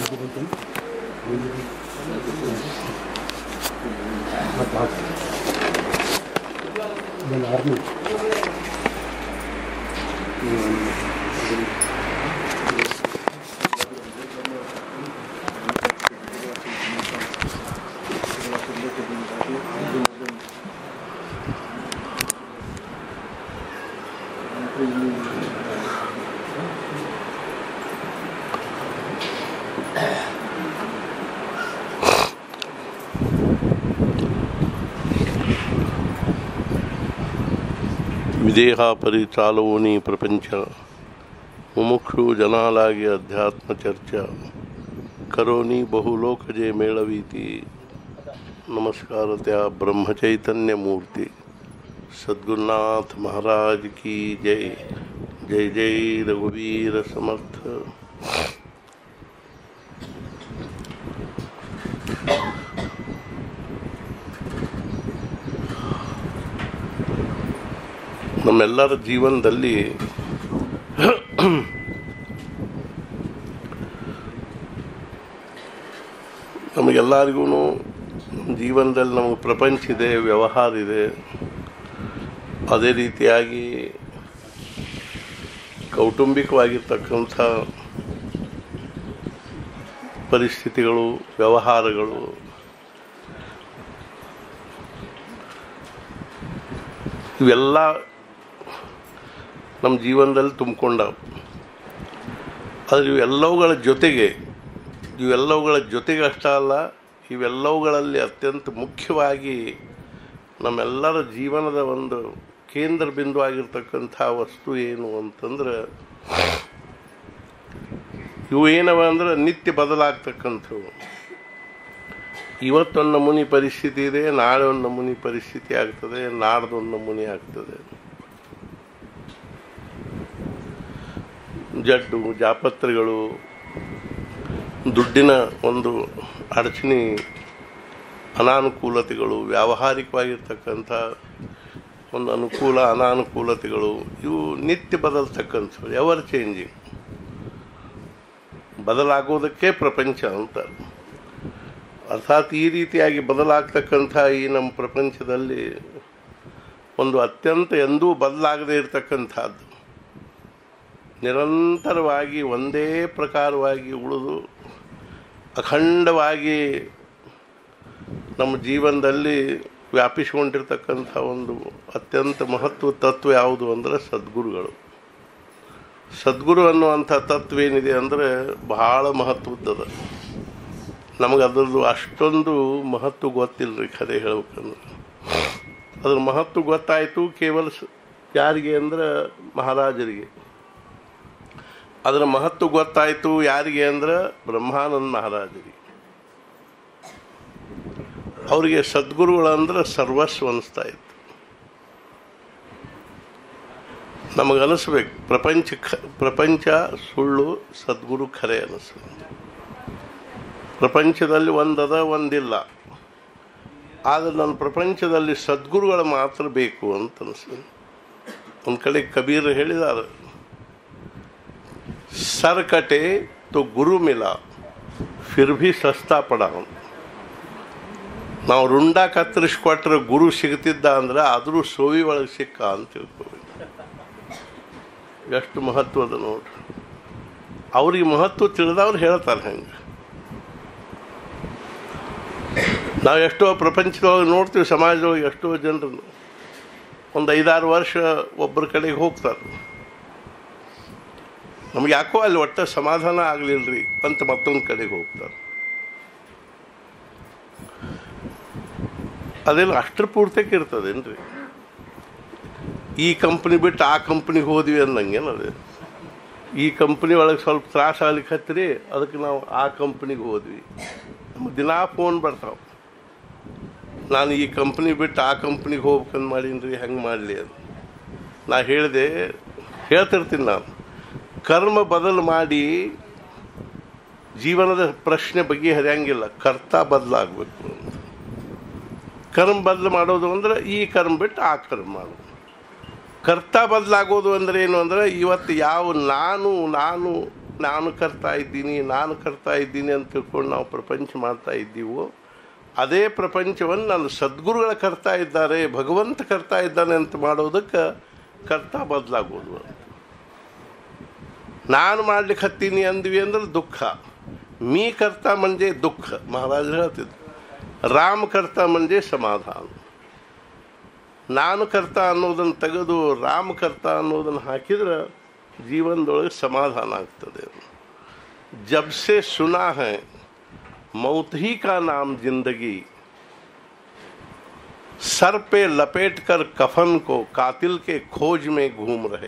Army ವಿದೇಹ ಪರಿಚಾಲೋನಿ ಪ್ರಪಂಚ ಮುಮುಕ್ಷು ಜನಾಲಾಗಿ ಅಧ್ಯಾತ್ಮ ಚರ್ಚಾ ಕರೋನಿ ಬಹುಲೋಕಜೆ ಮೇಳವೀತಿ ನಮಸ್ಕಾರತ್ಯ ಬ್ರಹ್ಮಚೈತನ್ಯ ಮೂರ್ತಿ ಸದ್ಗುರುನಾಥ ಮಹಾರಾಜ್ ಕಿ ಜೈ ಜೈ ಜೈ ರಘುವೀರ ಸಮರ್ಥ ನಮ್ಮೆಲ್ಲರ ಜೀವನದಲ್ಲಿ ನಮಗೆಲ್ಲರಿಗೂ ಜೀವನದಲ್ಲಿ ನಮಗೆ ಪ್ರಪಂಚ ಇದೆ ವ್ಯವಹಾರ ಇದೆ ಅದೇ ರೀತಿಯಾಗಿ ಕೌಟುಂಬಿಕವಾಗಿರ್ತಕ್ಕಂಥ ಪರಿಸ್ಥಿತಿಗಳು ವ್ಯವಹಾರಗಳು ಇವೆಲ್ಲ ನಮ್ಮ ಜೀವನದಲ್ಲಿ ತುಂಬಿಕೊಂಡವು ಆದರೆ ಇವೆಲ್ಲವುಗಳ ಜೊತೆಗೆ ಇವೆಲ್ಲವುಗಳ ಜೊತೆಗೆ ಅಷ್ಟೇ ಅಲ್ಲ ಇವೆಲ್ಲವುಗಳಲ್ಲಿ ಅತ್ಯಂತ ಮುಖ್ಯವಾಗಿ ನಮ್ಮೆಲ್ಲರ ಜೀವನದ ಒಂದು ಕೇಂದ್ರ ಬಿಂದು ಆಗಿರ್ತಕ್ಕಂಥ ವಸ್ತು ಏನು ಅಂತಂದ್ರೆ ಇವು ಏನವ ಅಂದ್ರೆ ನಿತ್ಯ ಬದಲಾಗ್ತಕ್ಕಂಥವು ಇವತ್ತೊಂದು ನಮೂನಿ ಪರಿಸ್ಥಿತಿ ಇದೆ ನಾಳೆ ಒಂದು ನಮೂನಿ ಪರಿಸ್ಥಿತಿ ಆಗ್ತದೆ ನಾಡ್ದೊಂದು ನಮೂನಿ ಆಗ್ತದೆ ಜಡ್ಡು ಜಾಪತ್ರೆಗಳು ದುಡ್ಡಿನ ಒಂದು ಅಡಚಣೆ ಅನಾನುಕೂಲತೆಗಳು ವ್ಯಾವಹಾರಿಕವಾಗಿರ್ತಕ್ಕಂಥ ಒಂದು ಅನುಕೂಲ ಅನಾನುಕೂಲತೆಗಳು ಇವು ನಿತ್ಯ ಬದಲ್ತಕ್ಕಂಥವು ಎವರ್ ಚೇಂಜಿಂಗ್ ಬದಲಾಗೋದಕ್ಕೆ ಪ್ರಪಂಚ ಅಂತ ಅರ್ಥಾತ್ ಈ ರೀತಿಯಾಗಿ ಬದಲಾಗ್ತಕ್ಕಂಥ ಈ ನಮ್ಮ ಪ್ರಪಂಚದಲ್ಲಿ ಒಂದು ಅತ್ಯಂತ ಎಂದೂ ಬದಲಾಗದೇ ಇರತಕ್ಕಂಥದ್ದು ನಿರಂತರವಾಗಿ ಒಂದೇ ಪ್ರಕಾರವಾಗಿ ಉಳಿದು ಅಖಂಡವಾಗಿ ನಮ್ಮ ಜೀವನದಲ್ಲಿ ವ್ಯಾಪಿಸಿಕೊಂಡಿರ್ತಕ್ಕಂಥ ಒಂದು ಅತ್ಯಂತ ಮಹತ್ವ ತತ್ವ ಯಾವುದು ಅಂದರೆ ಸದ್ಗುರುಗಳು ಸದ್ಗುರು ಅನ್ನುವಂಥ ತತ್ವ ಏನಿದೆ ಅಂದರೆ ಬಹಳ ಮಹತ್ವದ್ದದ ನಮಗೆ ಅದರದ್ದು ಅಷ್ಟೊಂದು ಮಹತ್ವ ಗೊತ್ತಿಲ್ಲ ರೀ ಖರೆ ಹೇಳ್ಬೇಕಂದ್ರೆ ಅದ್ರ ಮಹತ್ವ ಗೊತ್ತಾಯಿತು ಕೇವಲ ಸ- ಯಾರಿಗೆ ಅಂದ್ರೆ ಮಹಾರಾಜರಿಗೆ ಅದರ ಮಹತ್ವ ಗೊತ್ತಾಯಿತು ಯಾರಿಗೆ ಅಂದ್ರೆ ಬ್ರಹ್ಮಾನಂದ ಮಹಾರಾಜರಿಗೆ ಅವರಿಗೆ ಸದ್ಗುರುಗಳಂದ್ರೆ ಸರ್ವಸ್ವ ಅನಿಸ್ತಾ ಇತ್ತು ನಮಗನಿಸ್ಬೇಕು ಪ್ರಪಂಚ ಖ ಪ್ರಪಂಚ ಸುಳ್ಳು ಸದ್ಗುರು ಖರೆ ಅನಿಸ್ತದೆ ಪ್ರಪಂಚದಲ್ಲಿ ಒಂದದ ಒಂದಿಲ್ಲ ಆದರೆ ನನ್ನ ಪ್ರಪಂಚದಲ್ಲಿ ಸದ್ಗುರುಗಳು ಮಾತ್ರ ಬೇಕು ಅಂತ ಅನಿಸ್ತದೆ ಒಂದು ಕಡೆ ಕಬೀರ್ ಹೇಳಿದ್ದಾರೆ सर कटे तो गुरु मिला फिर भी ಸಸ್ತಾ ಪಡ ನಾವು ರುಂಡ ಕತ್ತರಿಸ್ಕೊಟ್ರೆ ಗುರು ಸಿಗ್ತಿದ್ದ ಅಂದ್ರೆ ಆದರೂ ಸೋವಿ ಒಳಗೆ ಸಿಕ್ಕ ಅಂತ ತಿಳ್ಕೊಬೇಕು ಎಷ್ಟು ಮಹತ್ವದ ನೋಡ್ರಿ ಅವ್ರಿಗೆ ಮಹತ್ವ ತಿಳಿದವ್ರು ಹೇಳ್ತಾರೆ ಹಂಗೆ ನಾವು ಎಷ್ಟೋ ಪ್ರಪಂಚದೊಳಗೆ ನೋಡ್ತೀವಿ ಸಮಾಜದೊಳಗೆ ಎಷ್ಟೋ ಜನರನ್ನು ಒಂದು ಐದಾರು ವರ್ಷ ಒಬ್ಬರ ಕಡೆಗೆ ಹೋಗ್ತಾರೆ ನಮ್ಗೆ ಯಾಕೋ ಅಲ್ಲಿ ಒಟ್ಟ ಸಮಾಧಾನ ಆಗಲಿಲ್ಲರಿ ಅಂತ ಮತ್ತೊಂದು ಕಡೆಗೆ ಹೋಗ್ತಾರೆ ಅದೇನು ಅಷ್ಟರ ಪೂರ್ತಕ್ಕೆ ಇರ್ತದೇನ್ರಿ ಈ ಕಂಪ್ನಿ ಬಿಟ್ಟು ಆ ಕಂಪ್ನಿಗೆ ಹೋದ್ವಿ ಅನ್ನಂಗೇನು ಅದೇ ಈ ಕಂಪ್ನಿ ಒಳಗೆ ಸ್ವಲ್ಪ ತ್ರಾಸ ಆಗ್ಲಿಕ್ಕೆ ಹತ್ತಿರಿ ಅದಕ್ಕೆ ನಾವು ಆ ಕಂಪ್ನಿಗೆ ಹೋದ್ವಿ ನಮ್ಗೆ ದಿನಾ ಫೋನ್ ಬರ್ತಾವೆ ನಾನು ಈ ಕಂಪ್ನಿ ಬಿಟ್ಟು ಆ ಕಂಪ್ನಿಗೆ ಹೋಗ್ಬೇಕಂತ ಮಾಡೀನಿ ರೀ ಹೆಂಗೆ ಮಾಡಲಿ ಅಂತ ನಾ ಹೇಳಿದೆ ಹೇಳ್ತಿರ್ತೀನಿ ನಾನು ಕರ್ಮ ಬದಲು ಮಾಡಿ ಜೀವನದ ಪ್ರಶ್ನೆ ಬಗೆಹರಿಯಂಗಿಲ್ಲ ಕರ್ತ ಬದಲಾಗಬೇಕು ಅಂತ ಕರ್ಮ ಬದಲು ಮಾಡೋದು ಅಂದ್ರೆ ಈ ಕರ್ಮ ಬಿಟ್ಟು ಆ ಕರ್ಮ ಮಾಡೋದು ಕರ್ತ ಬದಲಾಗೋದು ಅಂದ್ರೆ ಏನು ಅಂದ್ರೆ ಇವತ್ತು ಯಾವ ನಾನು ನಾನು ನಾನು ಕರ್ತಾ ಇದ್ದೀನಿ ನಾನು ಕರ್ತಾ ಇದ್ದೀನಿ ಅಂತ ತಿಳ್ಕೊಂಡು ನಾವು ಪ್ರಪಂಚ ಮಾಡ್ತಾ ಇದ್ದೀವೋ ಅದೇ ಪ್ರಪಂಚವನ್ನು ನಾನು ಸದ್ಗುರುಗಳ ಕರ್ತಾ ಇದ್ದಾರೆ ಭಗವಂತ ಕರ್ತಾ ಇದ್ದಾನೆ ಅಂತ ಮಾಡೋದಕ್ಕೆ ಕರ್ತ ಬದಲಾಗೋದು ಅಂತ ನಾನು ಮಾಡ್ಲಿಕ್ಕೆ ಹತ್ತೀನಿ ಅಂದ್ವಿ ಅಂದ್ರೆ ದುಃಖ ಮೀ ಕರ್ತ ಮಂಜೆ ದುಃಖ ಮಹಾರಾಜರು ಹೇಳ್ತಿದ್ರು ರಾಮ ಕರ್ತ ಮಂಜೆ ಸಮಾಧಾನ ನಾನು ಕರ್ತ ಅನ್ನೋದನ್ನು ತೆಗೆದು ರಾಮ ಕರ್ತ ಅನ್ನೋದನ್ನು ಹಾಕಿದ್ರೆ ಜೀವನದೊಳಗೆ ಸಮಾಧಾನ ಆಗ್ತದೆ जब से सुना है मौत ही का नाम जिंदगी सर पे लपेट कर कफन को कातिल के खोज में घूम रहे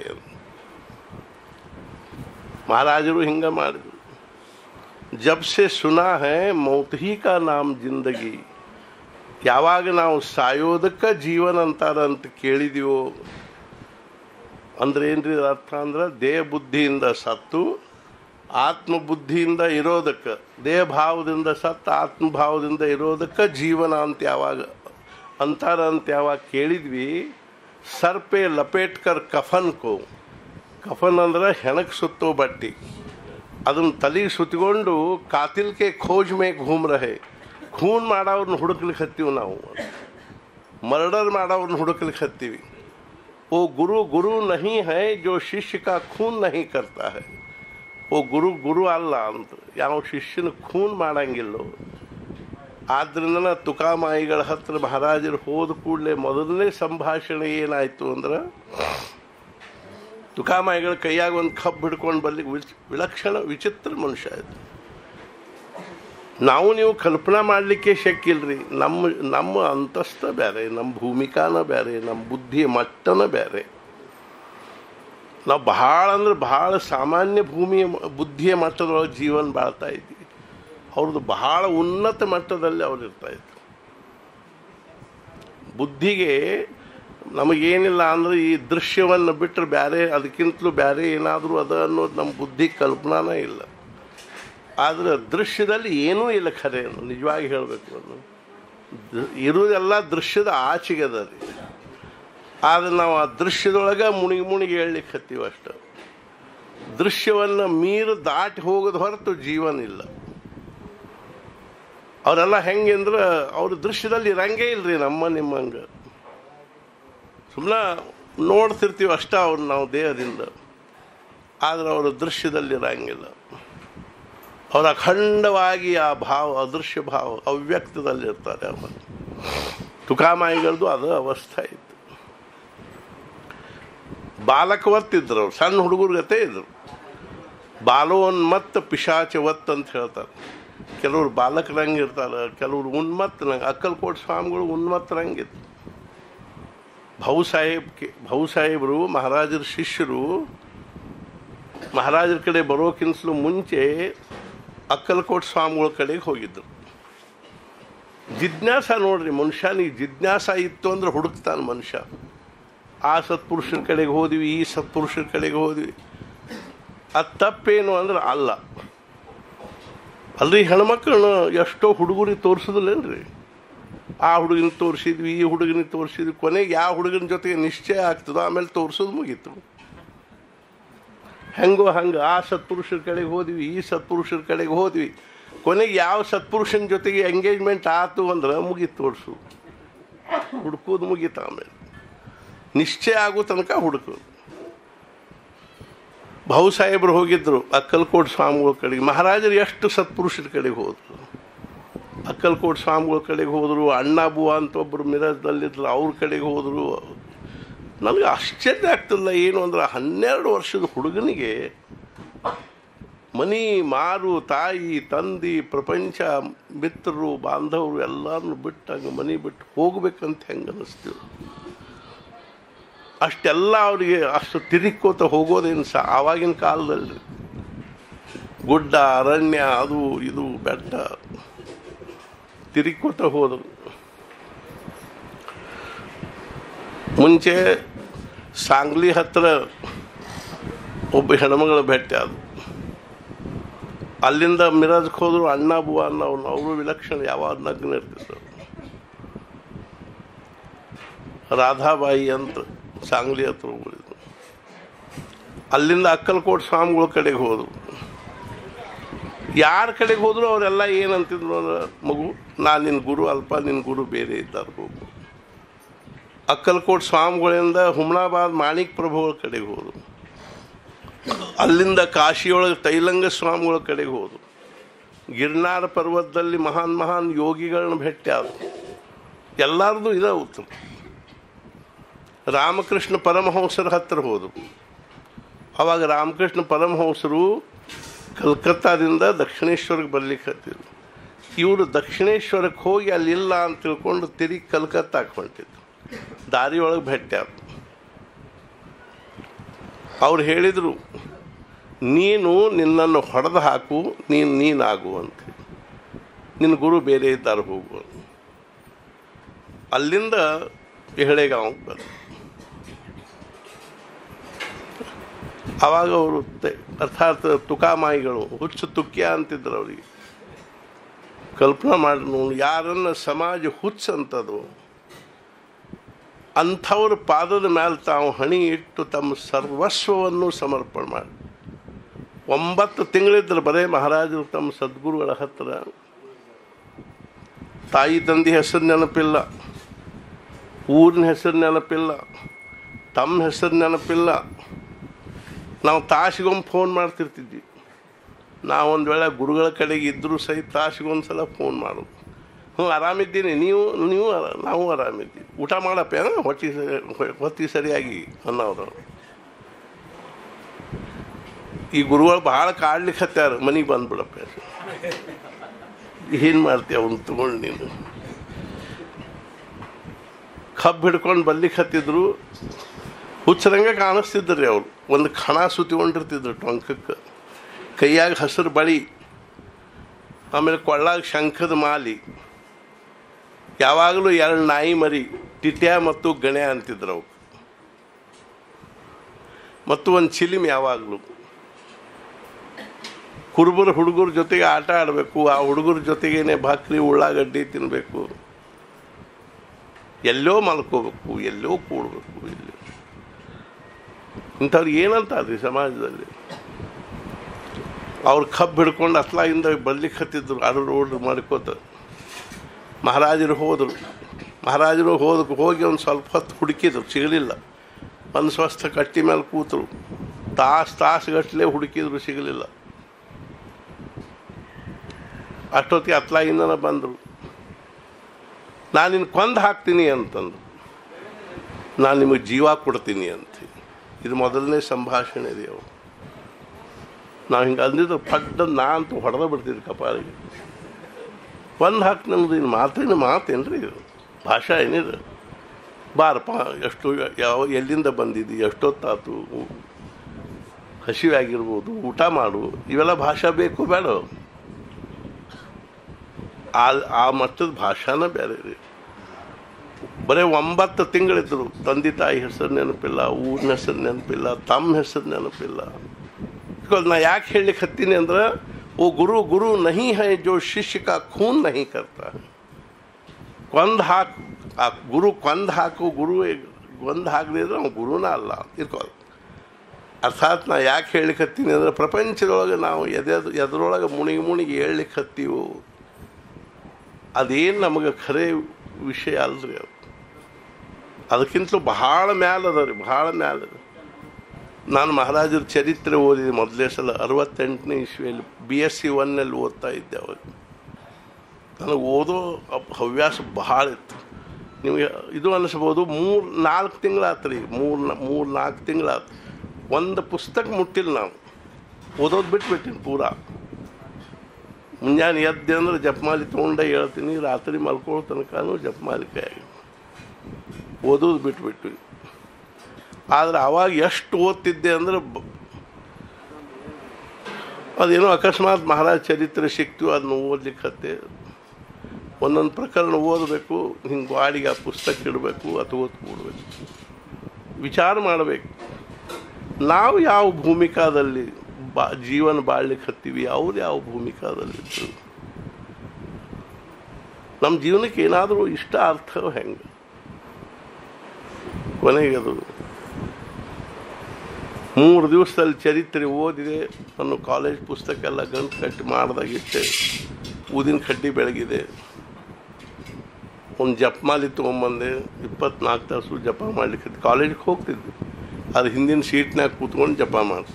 ಮಹಾರಾಜರು ಹಿಂಗ ಮಾಡಿದ್ರು ಜಬ್ ಸೆ ಸುನಾ ಹೈ ಮೌತ್ ಹಿ ಕಾ ನಾಮ್ ಜಿಂದಗಿ ಯಾವಾಗ ನಾವು ಸಾಯೋದಕ್ಕೆ ಜೀವನ ಅಂತಾರ ಅಂತ ಕೇಳಿದೀವೋ ಅಂದ್ರೆ ಏನ್ರಿ ಇದ್ರ ಅರ್ಥ ಅಂದ್ರೆ ದೇಹ ಬುದ್ಧಿಯಿಂದ ಸತ್ತು ಆತ್ಮಬುದ್ಧಿಯಿಂದ ಇರೋದಕ್ಕೆ ದೇಹ ಭಾವದಿಂದ ಸತ್ತು ಆತ್ಮಭಾವದಿಂದ ಇರೋದಕ್ಕೆ ಜೀವನ ಅಂತ ಯಾವಾಗ ಅಂತಾರ ಅಂತ ಯಾವಾಗ ಕೇಳಿದ್ವಿ ಸರ್ಪೆ ಲಪೇಟ್ಕರ್ ಕಫನ್ ಕೋ ಕಫನ್ ಅಂದ್ರೆ ಹೆಣಕ್ಕೆ ಸುತ್ತೋ ಬಟ್ಟಿ ಅದನ್ನ ತಲೆಗೆ ಸುತ್ತಕೊಂಡು ಕಾತಿಲ್ಕೆ ಖೋಜ್ ಮೇ ಘೂಮ್ ರಹೆ ಖೂನ್ ಮಾಡೋರ್ನ ಹುಡುಕ್ಲಿಕ್ಕೆ ಹತ್ತೀವಿ ನಾವು ಮರ್ಡರ್ ಮಾಡೋರ್ನ ಹುಡುಕ್ಲಿಕ್ಕೆ ಹತ್ತೀವಿ वो गुरु गुरु नहीं है जो शिष्य का खून नहीं करता है ಓ ಗುರು ಗುರು ಅಲ್ಲ ಅಂತ ಯಾವ ಶಿಷ್ಯನ ಖೂನ್ ಮಾಡಂಗಿಲ್ಲೋ ಆದ್ರಿಂದ ತುಕಾಮಾಯಿಗಳ ಹತ್ರ ಮಹಾರಾಜರು ಹೋದ ಕೂಡಲೇ ಮೊದಲನೇ ಸಂಭಾಷಣೆ ಏನಾಯ್ತು ಅಂದ್ರೆ ತುಕಾಮಾಯಿಗಳ ಕೈಯಾಗ ಒಂದು ಕಬ್ಬು ಹಿಡ್ಕೊಂಡು ಬರ್ಲಿಕ್ಕೆ ವಿಚ್- ವಿಲಕ್ಷಣ ವಿಚಿತ್ರ ಮನುಷ್ಯ ಆಯ್ತು ನಾವು ನೀವು ಕಲ್ಪನಾ ಮಾಡಲಿಕ್ಕೆ ಶಕ್ಯ ಇಲ್ರಿ ನಮ್ಮ ನಮ್ಮ ಅಂತಸ್ಥ ಬೇರೆ ನಮ್ಮ ಭೂಮಿಕಾನ ಬೇರೆ ನಮ್ಮ ಬುದ್ಧಿಯ ಮಟ್ಟನ ಬೇರೆ ನಾವು ಬಹಳ ಅಂದ್ರೆ ಬಹಳ ಸಾಮಾನ್ಯ ಭೂಮಿಯ ಮ- ಬುದ್ಧಿಯ ಮಟ್ಟದೊಳಗೆ ಜೀವನ ಬಾಳ್ತಾ ಇದ್ವಿ ಅವ್ರದ್ದು ಬಹಳ ಉನ್ನತ ಮಟ್ಟದಲ್ಲಿ ಅವ್ರು ಇರ್ತಾ ಇದ್ರು ಬುದ್ಧಿಗೆ ನಮಗೇನಿಲ್ಲ ಅಂದ್ರೆ ಈ ದೃಶ್ಯವನ್ನು ಬಿಟ್ಟರೆ ಬೇರೆ ಅದಕ್ಕಿಂತಲೂ ಬೇರೆ ಏನಾದರೂ ಅದ ಅನ್ನೋದು ನಮ್ಮ ಬುದ್ಧಿ ಕಲ್ಪನಾನೇ ಇಲ್ಲ ಆದರೆ ದೃಶ್ಯದಲ್ಲಿ ಏನೂ ಇಲ್ಲ ಖರೆ ನಿಜವಾಗಿ ಹೇಳಬೇಕು ಅನ್ನೋ ದ- ಇರುವುದೆಲ್ಲ ದೃಶ್ಯದ ಆಚೆಗೆ ಅದ ರೀ ಆದ್ರೆ ನಾವು ಆ ದೃಶ್ಯದೊಳಗೆ ಮುಣಿಗಿ ಮುಣಿಗಿ ಹೇಳಲಿಕ್ಕೆ ಹತ್ತೀವಿ ಅಷ್ಟು ದೃಶ್ಯವನ್ನು ಮೀರು ದಾಟಿ ಹೋಗೋದು ಹೊರತು ಜೀವನ ಇಲ್ಲ ಅವರೆಲ್ಲ ಹೆಂಗೆ ಅಂದ್ರೆ ಅವ್ರ ದೃಶ್ಯದಲ್ಲಿ ಇರಂಗೇ ಇಲ್ರಿ ನಮ್ಮ ನಿಮ್ಮಂಗೆ ಸುಮ್ಮನೆ ನೋಡ್ತಿರ್ತೀವಿ ಅಷ್ಟ ಅವ್ರು ನಾವು ದೇಹದಿಂದ ಆದ್ರೆ ಅವರ ದೃಶ್ಯದಲ್ಲಿ ಇರಂಗಿಲ್ಲ ಅವರ ಅಖಂಡವಾಗಿ ಆ ಭಾವ ಅದೃಶ್ಯ ಭಾವ ಅವ್ಯಕ್ತದಲ್ಲಿರ್ತಾರೆ ಅವರು ತುಕಾಮಾಯಿಗಳದ್ದು ಅದು ಅವಸ್ಥೆ ಇತ್ತು ಬಾಲಕವತ್ತಿದ್ರು ಅವ್ರು ಸಣ್ಣ ಹುಡುಗರ ಗತೆ ಇದ್ರು ಬಾಲೋನ್ಮತ್ತ ಪಿಶಾಚವತ್ ಅಂತ ಹೇಳ್ತಾರೆ ಕೆಲವರು ಬಾಲಕರಂಗೆ ಇರ್ತಾರೆ ಕೆಲವರು ಉನ್ಮತ್ತನಂಗೆ ಅಕ್ಕಲ್ಕೋಟ್ ಸ್ವಾಮಿಗಳು ಉನ್ಮತ್ತರಂಗಿತ್ತು ಭೌ ಸಾಹೇಬ್ ಭೌ ಸಾಹೇಬರು ಮಹಾರಾಜರ ಶಿಷ್ಯರು ಮಹಾರಾಜರ ಕಡೆ ಬರೋಕ್ಕಿಂತಲೂ ಮುಂಚೆ ಅಕ್ಕಲಕೋಟ್ ಸ್ವಾಮಿಗಳ ಕಡೆಗೆ ಹೋಗಿದ್ರು ಜಿಜ್ಞಾಸ ನೋಡ್ರಿ ಮನುಷ್ಯನಿಗೆ ಜಿಜ್ಞಾಸ ಇತ್ತು ಅಂದ್ರೆ ಹುಡುಕ್ತಾನೆ ಮನುಷ್ಯ ಆ ಸತ್ಪುರುಷರ ಕಡೆಗೆ ಹೋದ್ವಿ ಈ ಸತ್ಪುರುಷರ ಕಡೆಗೆ ಹೋದ್ವಿ ಅದು ತಪ್ಪೇನು ಅಂದ್ರೆ ಅಲ್ಲ ಅಲ್ರಿ ಹೆಣ್ಮಕ್ಳನ್ನ ಎಷ್ಟೋ ಹುಡುಗರಿಗೆ ತೋರಿಸೋದಿಲ್ಲೇನ್ರಿ ಆ ಹುಡುಗನ ತೋರಿಸಿದ್ವಿ ಈ ಹುಡುಗನ ತೋರಿಸಿದ್ವಿ ಕೊನೆಗೆ ಯಾವ ಹುಡುಗನ ಜೊತೆಗೆ ನಿಶ್ಚಯ ಆಗ್ತದೋ ಆಮೇಲೆ ತೋರಿಸೋದು ಮುಗೀತು ಹೆಂಗೋ ಹಂಗೆ ಆ ಸತ್ಪುರುಷರ ಕಡೆಗೆ ಹೋದ್ವಿ ಈ ಸತ್ಪುರುಷರ ಕಡೆಗೆ ಹೋದ್ವಿ ಕೊನೆಗೆ ಯಾವ ಸತ್ಪುರುಷನ ಜೊತೆಗೆ ಎಂಗೇಜ್ಮೆಂಟ್ ಆತು ಅಂದ್ರೆ ಮುಗೀತು ತೋರಿಸು ಹುಡುಕೋದು ಮುಗೀತು ಆಮೇಲೆ ನಿಶ್ಚಯ ಆಗೋ ತನಕ ಹುಡುಕೋದು ಭಾವು ಸಾಹೇಬರು ಹೋಗಿದ್ರು ಅಕ್ಕಲ್ಕೋಟ್ ಸ್ವಾಮಿಗಳ ಕಡೆಗೆ ಮಹಾರಾಜರು ಎಷ್ಟು ಸತ್ಪುರುಷರ ಕಡೆಗೆ ಹೋದ್ರು ಅಕ್ಕಲ್ಕೋಟ್ ಸ್ವಾಮಿಗಳ ಕಡೆಗೆ ಹೋದರು ಅಣ್ಣಾಬುವ ಅಂತ ಒಬ್ಬರು ಮಿರಜ್ದಲ್ಲಿದ್ರು ಅವ್ರ ಕಡೆಗೆ ಹೋದರು ನನಗೆ ಆಶ್ಚರ್ಯ ಆಗ್ತಿಲ್ಲ ಏನು ಅಂದ್ರೆ ಹನ್ನೆರಡು ವರ್ಷದ ಹುಡುಗನಿಗೆ ಮನಿ ಮಾರು ತಾಯಿ ತಂದಿ ಪ್ರಪಂಚ ಮಿತ್ರರು ಬಾಂಧವರು ಎಲ್ಲರನ್ನು ಬಿಟ್ಟು ಹಂಗೆ ಮನೆ ಬಿಟ್ಟು ಹೋಗ್ಬೇಕಂತ ಹೆಂಗೆ ಅನ್ನಿಸ್ತೀವಿ ಅಷ್ಟೆಲ್ಲ ಅವರಿಗೆ ಅಷ್ಟು ತಿರುಕೋತ ಹೋಗೋದೇನು ಸಹ ಆವಾಗಿನ ಕಾಲದಲ್ಲಿ ಗುಡ್ಡ ಅರಣ್ಯ ಅದು ಇದು ಬೆಟ್ಟ ತಿರುಕೋತ ಹೋದರು ಮುಂಚೆ ಸಾಂಗ್ಲಿ ಹತ್ರ ಒಬ್ಬ ಹೆಣ್ಮಗಳ ಭೇಟಿ ಅದು ಅಲ್ಲಿಂದ ಮಿರಾಜ್ಗೆ ಹೋದ್ರು ಅಣ್ಣ ಬುವ ಅನ್ನೋ ಅವರು ವಿಲಕ್ಷಣ ಯಾವ ನಗ್ನ ಇರ್ತಿದ್ರು ರಾಧಾಬಾಯಿ ಅಂತ ಸಾಂಗ್ಲಿ ಹತ್ರ ಹೋಗಿದ್ರು ಅಲ್ಲಿಂದ ಅಕ್ಕಲ್ಕೋಟ್ ಸ್ವಾಮಿಗಳ ಕಡೆಗೆ ಹೋದರು ಯಾರ ಕಡೆಗೆ ಹೋದ್ರು ಅವರೆಲ್ಲ ಏನಂತಿದ್ರು ಅಂದ್ರೆ, ಮಗು ನಾನು ನಿನ್ನ ಗುರು ಅಲ್ಪ ನಿನ್ನ ಗುರು ಬೇರೆ ಇದ್ದಾರೆ ಹೋಗು ಅಕ್ಕಲ್ಕೋಟ್ ಸ್ವಾಮಿಗಳಿಂದ ಹುಮ್ನಾಬಾದ್ ಮಾಣಿಕ್ ಪ್ರಭುಗಳ ಕಡೆಗೆ ಹೋದ್ರು ಅಲ್ಲಿಂದ ಕಾಶಿಯೊಳಗೆ ತೈಲಂಗ ಸ್ವಾಮಿಗಳ ಕಡೆಗೆ ಹೋದ್ರು ಗಿರ್ನಾರ ಪರ್ವತದಲ್ಲಿ ಮಹಾನ್ ಮಹಾನ್ ಯೋಗಿಗಳನ್ನ ಭೇಟಿ ಆದರು ಎಲ್ಲರದು ಇದೇ ಉತ್ತಮ ರಾಮಕೃಷ್ಣ ಪರಮಹಂಸರ ಹತ್ತಿರ ಹೋದರು ಅವಾಗ ರಾಮಕೃಷ್ಣ ಪರಮಹಂಸರು ಕಲ್ಕತ್ತಾದಿಂದ ದಕ್ಷಿಣೇಶ್ವರಕ್ಕೆ ಬರ್ಲಿಕ್ಕೆ ಹತ್ತಿದ್ರು ಇವರು ದಕ್ಷಿಣೇಶ್ವರಕ್ಕೆ ಹೋಗಿ ಅಲ್ಲಿಲ್ಲ ಅಂತ ತಿಳ್ಕೊಂಡು ತಿರುಗಿ ಕಲ್ಕತ್ತಾಕ್ಕೆ ಹೊಂಟಿದ್ರು ದಾರಿಯೊಳಗೆ ಭೇಟಿ ಆದ್ರು ಅವ್ರು ಹೇಳಿದರು ನೀನು ನಿನ್ನನ್ನು ಹೊಡೆದು ಹಾಕು ನೀನು ನೀನಾಗು ಅಂತ ನಿನ್ನ ಗುರು ಬೇರೆ ಇದ್ದಾರೆ ಹೋಗು ಅಂತ. ಅಲ್ಲಿಂದ ಎಹಳೆಗಾಂವ್ ಬಂದ ಆವಾಗ ಅವರು ತೆ- ಅರ್ಥಾತ್ ತುಕಾಮಾಯಿಗಳು ಹುಚ್ಚು ತುಕ್ಯ ಅಂತಿದ್ರು ಅವರಿಗೆ ಕಲ್ಪನಾ ಮಾಡಿ ನೋಡಿ ಯಾರನ್ನ ಸಮಾಜ ಹುಚ್ಚ ಅಂತದು ಅಂಥವ್ರ ಪಾದದ ಮೇಲೆ ತಾವು ಹಣಿ ಇಟ್ಟು ತಮ್ಮ ಸರ್ವಸ್ವವನ್ನು ಸಮರ್ಪಣೆ ಮಾಡಿ ಒಂಬತ್ತು ತಿಂಗಳಿದ್ರು ಬರೇ ಮಹಾರಾಜರು ತಮ್ಮ ಸದ್ಗುರುಗಳ ಹತ್ತಿರ ತಾಯಿ ತಂದೆ ಹೆಸರು ನೆನಪಿಲ್ಲ ಊರಿನ ಹೆಸರು ನೆನಪಿಲ್ಲ ತಮ್ಮ ಹೆಸರು ನೆನಪಿಲ್ಲ ನಾವು ತಾಸಿಗೊಮ್ಮೆ ಫೋನ್ ಮಾಡ್ತಿರ್ತಿದ್ವಿ ನಾವು ಒಂದು ವೇಳೆ ಗುರುಗಳ ಕಡೆಗೆ ಇದ್ದರೂ ಸಹಿತ ತಾಸಿಗೊಂದು ಸಲ ಫೋನ್ ಮಾಡೋದು ಹ್ಞೂ ಆರಾಮಿದ್ದೀನಿ ನೀವು ನೀವು ಆರಾ- ನಾವು ಆರಾಮಿದ್ದೀವಿ ಊಟ ಮಾಡಪ್ಪ ಏನ? ಹೊಟ್ಟೆ ಸರಿ ಹೊತ್ತಿ ಸರಿಯಾಗಿ ಅನ್ನೋರು ಈ ಗುರುಗಳು ಭಾಳ ಕಾಡ್ಲಿಕ್ಕೆ ಹತ್ಯಾರ ಮನೆಗೆ ಬಂದ್ಬಿಡಪ್ಪ ಏನು ಮಾಡ್ತೀಯ ಅವನು ತಗೊಂಡು ನೀನು ಕಬ್ಬು ಹಿಡ್ಕೊಂಡು ಬರ್ಲಿಕ್ಕೆ ಹತ್ತಿದ್ರು ಹುಚ್ಚರಂಗ ಕಾಣಿಸ್ತಿದ್ರು ರೀ ಅವ್ರು ಒಂದು ಖಣ ಸುತ್ತಿಕೊಂಡಿರ್ತಿದ್ರು ಟೊಂಕಕ್ಕೆ ಕೈಯಾಗ ಹಸಿರು ಬಳಿ ಆಮೇಲೆ ಕೊಳ್ಳಾಗ ಶಂಖದ ಮಾಲಿ ಯಾವಾಗಲೂ ಎರಡು ನಾಯಿ ಮರಿ ಟಿಟ್ಯ ಮತ್ತು ಗಣೆ ಅಂತಿದ್ರು ಅವು ಮತ್ತು ಒಂದು ಚಿಲಿಮ್ ಯಾವಾಗಲೂ ಕುರುಬರ ಹುಡುಗರ ಜೊತೆಗೆ ಆಟ ಆಡಬೇಕು ಆ ಹುಡುಗರ ಜೊತೆಗೇನೆ ಭಾಕ್ರಿ ಉಳ್ಳಾಗಡ್ಡಿ ತಿನ್ನಬೇಕು ಎಲ್ಲೋ ಮಲ್ಕೋಬೇಕು ಎಲ್ಲೋ ಕೂಡಬೇಕು ಎಲ್ಲೋ ಇಂಥವ್ರು ಏನಂತಾರ್ರಿ ಸಮಾಜದಲ್ಲಿ ಅವ್ರು ಕಬ್ಬು ಹಿಡ್ಕೊಂಡು ಅತ್ಲಾಗಿಂದ ಬರ್ಲಿಕ್ಕೆ ಹತ್ತಿದ್ರು ಅಡು ರೋಡ್ ಮಾಡ್ಕೋತ ಮಹಾರಾಜರು ಹೋದರು ಮಹಾರಾಜರು ಹೋದ ಹೋಗಿ ಒಂದು ಸ್ವಲ್ಪ ಹೊತ್ತು ಹುಡುಕಿದ್ರು ಸಿಗಲಿಲ್ಲ ಒಂದು ಸ್ವಸ್ಥ ಕಟ್ಟಿ ಮೇಲೆ ಕೂತರು ತಾಸು ತಾಸುಗಟ್ಟಲೆ ಹುಡುಕಿದ್ರು ಸಿಗಲಿಲ್ಲ ಅಷ್ಟೊತ್ತಿಗೆ ಅತ್ಲಾಗಿಂದನ ಬಂದರು ನಾನು ನಿನ್ನ ಕೊಂದು ಹಾಕ್ತೀನಿ ಅಂತಂದು ನಾನು ನಿಮಗೆ ಜೀವ ಕೊಡ್ತೀನಿ ಅಂತ ಇದು ಮೊದಲನೇ ಸಂಭಾಷಣೆ ರೀ ಅವು ನಾವು ಹಿಂಗೆ ಅಂದಿದ್ದು ಪಡ್ಡ ನಾ ಅಂತೂ ಹೊಡೆದ ಬಿಡ್ತಿದ್ದೆ ಕಪಾಳಿಗೆ ಒಂದು ಹಾಕಿ ನಮ್ದು ಇನ್ನು ಮಾತಿನ ಮಾತೇನ್ರಿ ಇದು ಭಾಷಾ ಏನಿದು ಬಾರಪ್ಪ ಎಷ್ಟು ಯಾವ ಎಲ್ಲಿಂದ ಬಂದಿದ್ದಿ ಎಷ್ಟೊತ್ತಾತು ಹಸಿವೆ ಆಗಿರ್ಬೋದು ಊಟ ಮಾಡು ಇವೆಲ್ಲ ಭಾಷಾ ಬೇಕು ಬೇಡ ಆ ಆ ಮಟ್ಟದ ಭಾಷಾನ ಬೇರೆ ರೀ ಬರೀ ಒಂಬತ್ತು ತಿಂಗಳಿದ್ರು ತಂದೆ ತಾಯಿ ಹೆಸರು ನೆನಪಿಲ್ಲ ಊರಿನ ಹೆಸರು ನೆನಪಿಲ್ಲ ತಮ್ಮ ಹೆಸರು ನೆನಪಿಲ್ಲ ಬಿಕಾಸ್ ನಾ ಯಾಕೆ ಹೇಳಲಿಕ್ಕೆ ಹತ್ತೀನಿ ಅಂದ್ರೆ ಓ ಗುರು ಗುರು ನಹಿ ಹೈ ಜೋ ಶಿಷ್ಯ ಕಾ ಖೂನ್ ನಹಿ ಕರ್ತಾ ಕೊಂದ್ ಹಾಕು ಆ ಗುರು ಕೊಂದ್ ಹಾಕು ಗುರು ಕೊಂದ್ ಹಾಕದೇ ಇದ್ರೆ ಅವ್ನು ಗುರುನ ಅಲ್ಲ ಇರ್ಕೋದು ಅರ್ಥಾತ್ ನಾ ಯಾಕೆ ಹೇಳಲಿಕ್ಕೆ ಹತ್ತೀನಿ ಅಂದ್ರೆ ಪ್ರಪಂಚದೊಳಗೆ ನಾವು ಎದೆದು ಎದರೊಳಗೆ ಮುಣಿಗಿ ಮುಣಿಗಿ ಹೇಳಲಿಕ್ಕೆ ಹತ್ತೀವೋ ಅದೇನು ನಮಗೆ ಖರೆ ವಿಷಯ ಅಲ್ರಿ ಅದು ಅದಕ್ಕಿಂತಲೂ ಬಹಳ ಮ್ಯಾಲ ಅದ ರೀ ಭಾಳ ಮ್ಯಾಲ ಅದ ನಾನು ಮಹಾರಾಜರ ಚರಿತ್ರೆ ಓದಿದೆ ಮೊದಲೇ ಸಲ ಅರವತ್ತೆಂಟನೇ ಇಸ್ವಿಯಲ್ಲಿ ಬಿ ಎಸ್ ಸಿ ಒನ್ನಲ್ಲಿ ಓದ್ತಾ ಇದ್ದೆ ಅವಾಗ ನನಗೆ ಓದೋ ಅಪ್- ಹವ್ಯಾಸ ಭಾಳ ಇತ್ತು ನಿಮಗೆ ಇದು ಅನಿಸ್ಬೋದು ಮೂರು ನಾಲ್ಕು ತಿಂಗಳಾತು ರೀ ಮೂರು ಮೂರು ನಾಲ್ಕು ತಿಂಗಳಾತು ಒಂದು ಪುಸ್ತಕ ಮುಟ್ಟಿಲ್ಲ ನಾವು ಓದೋದು ಬಿಟ್ಬಿಟ್ಟಿನಿ ಪೂರಾ ಮುಂಜಾನೆ ಎದ್ದೆ ಅಂದ್ರೆ ಜಪಮಾಲಿ ತೊಗೊಂಡೆ ಹೇಳ್ತೀನಿ ರಾತ್ರಿ ಮಲ್ಕೊಳ್ಳೋ ತನಕನೂ ಜಪಮಾಲಿ ಕೈಯಾಗ ಓದೋದು ಬಿಟ್ಬಿಟ್ವಿ ಆದ್ರೆ ಅವಾಗ ಎಷ್ಟು ಓದ್ತಿದ್ದೆ ಅಂದ್ರೆ ಬ- ಅದೇನೋ ಅಕಸ್ಮಾತ್ ಮಹಾರಾಜ್ ಚರಿತ್ರೆ ಸಿಕ್ತು ಅದನ್ನ ಓದ್ಲಿಕ್ಕೆ ಹತ್ತೆ ಒಂದೊಂದು ಪ್ರಕರಣ ಓದಬೇಕು ಹಿಂಗೆ ಗಾಡಿಗೆ ಆ ಪುಸ್ತಕ ಇಡಬೇಕು ಅಥವಾ ಓದ್ಕೊಡ್ಬೇಕು ವಿಚಾರ ಮಾಡಬೇಕು ನಾವು ಯಾವ ಭೂಮಿಕಾದಲ್ಲಿ ಬಾ ಜೀವನ ಬಾಳ್ಲಿಕ್ಕೆ ಹತ್ತೀವಿ ಅವ್ರು ಯಾವ ಭೂಮಿಕಾದಲ್ಲಿದ್ರು ನಮ್ಮ ಜೀವನಕ್ಕೆ ಏನಾದರೂ ಇಷ್ಟ ಅರ್ಥ ಹೆಂಗೆ ಕೊನೆಗೆ ಅದು ಮೂರು ದಿವಸದಲ್ಲಿ ಚರಿತ್ರೆ ಓದಿದೆ ನನ್ನ ಕಾಲೇಜ್ ಪುಸ್ತಕ ಎಲ್ಲ ಗಂಟು ಕಟ್ಟಿ ಮಾಡ್ದಾಗಿಟ್ಟೆ ಊದಿನ ಕಡ್ಡಿ ಬೆಳಗಿದೆ ಒಂದು ಜಪಮಾಲಿ ತೊಗೊಂಬಂದೆ ಇಪ್ಪತ್ನಾಲ್ಕು ತಾಸು ಜಪ ಮಾಡ್ಲಿಕ್ಕೆ ಕಾಲೇಜಿಗೆ ಹೋಗ್ತಿದ್ದೆ ಅದು ಹಿಂದಿನ ಸೀಟ್ನಾಗ ಕೂತ್ಕೊಂಡು ಜಪ ಮಾಡಿ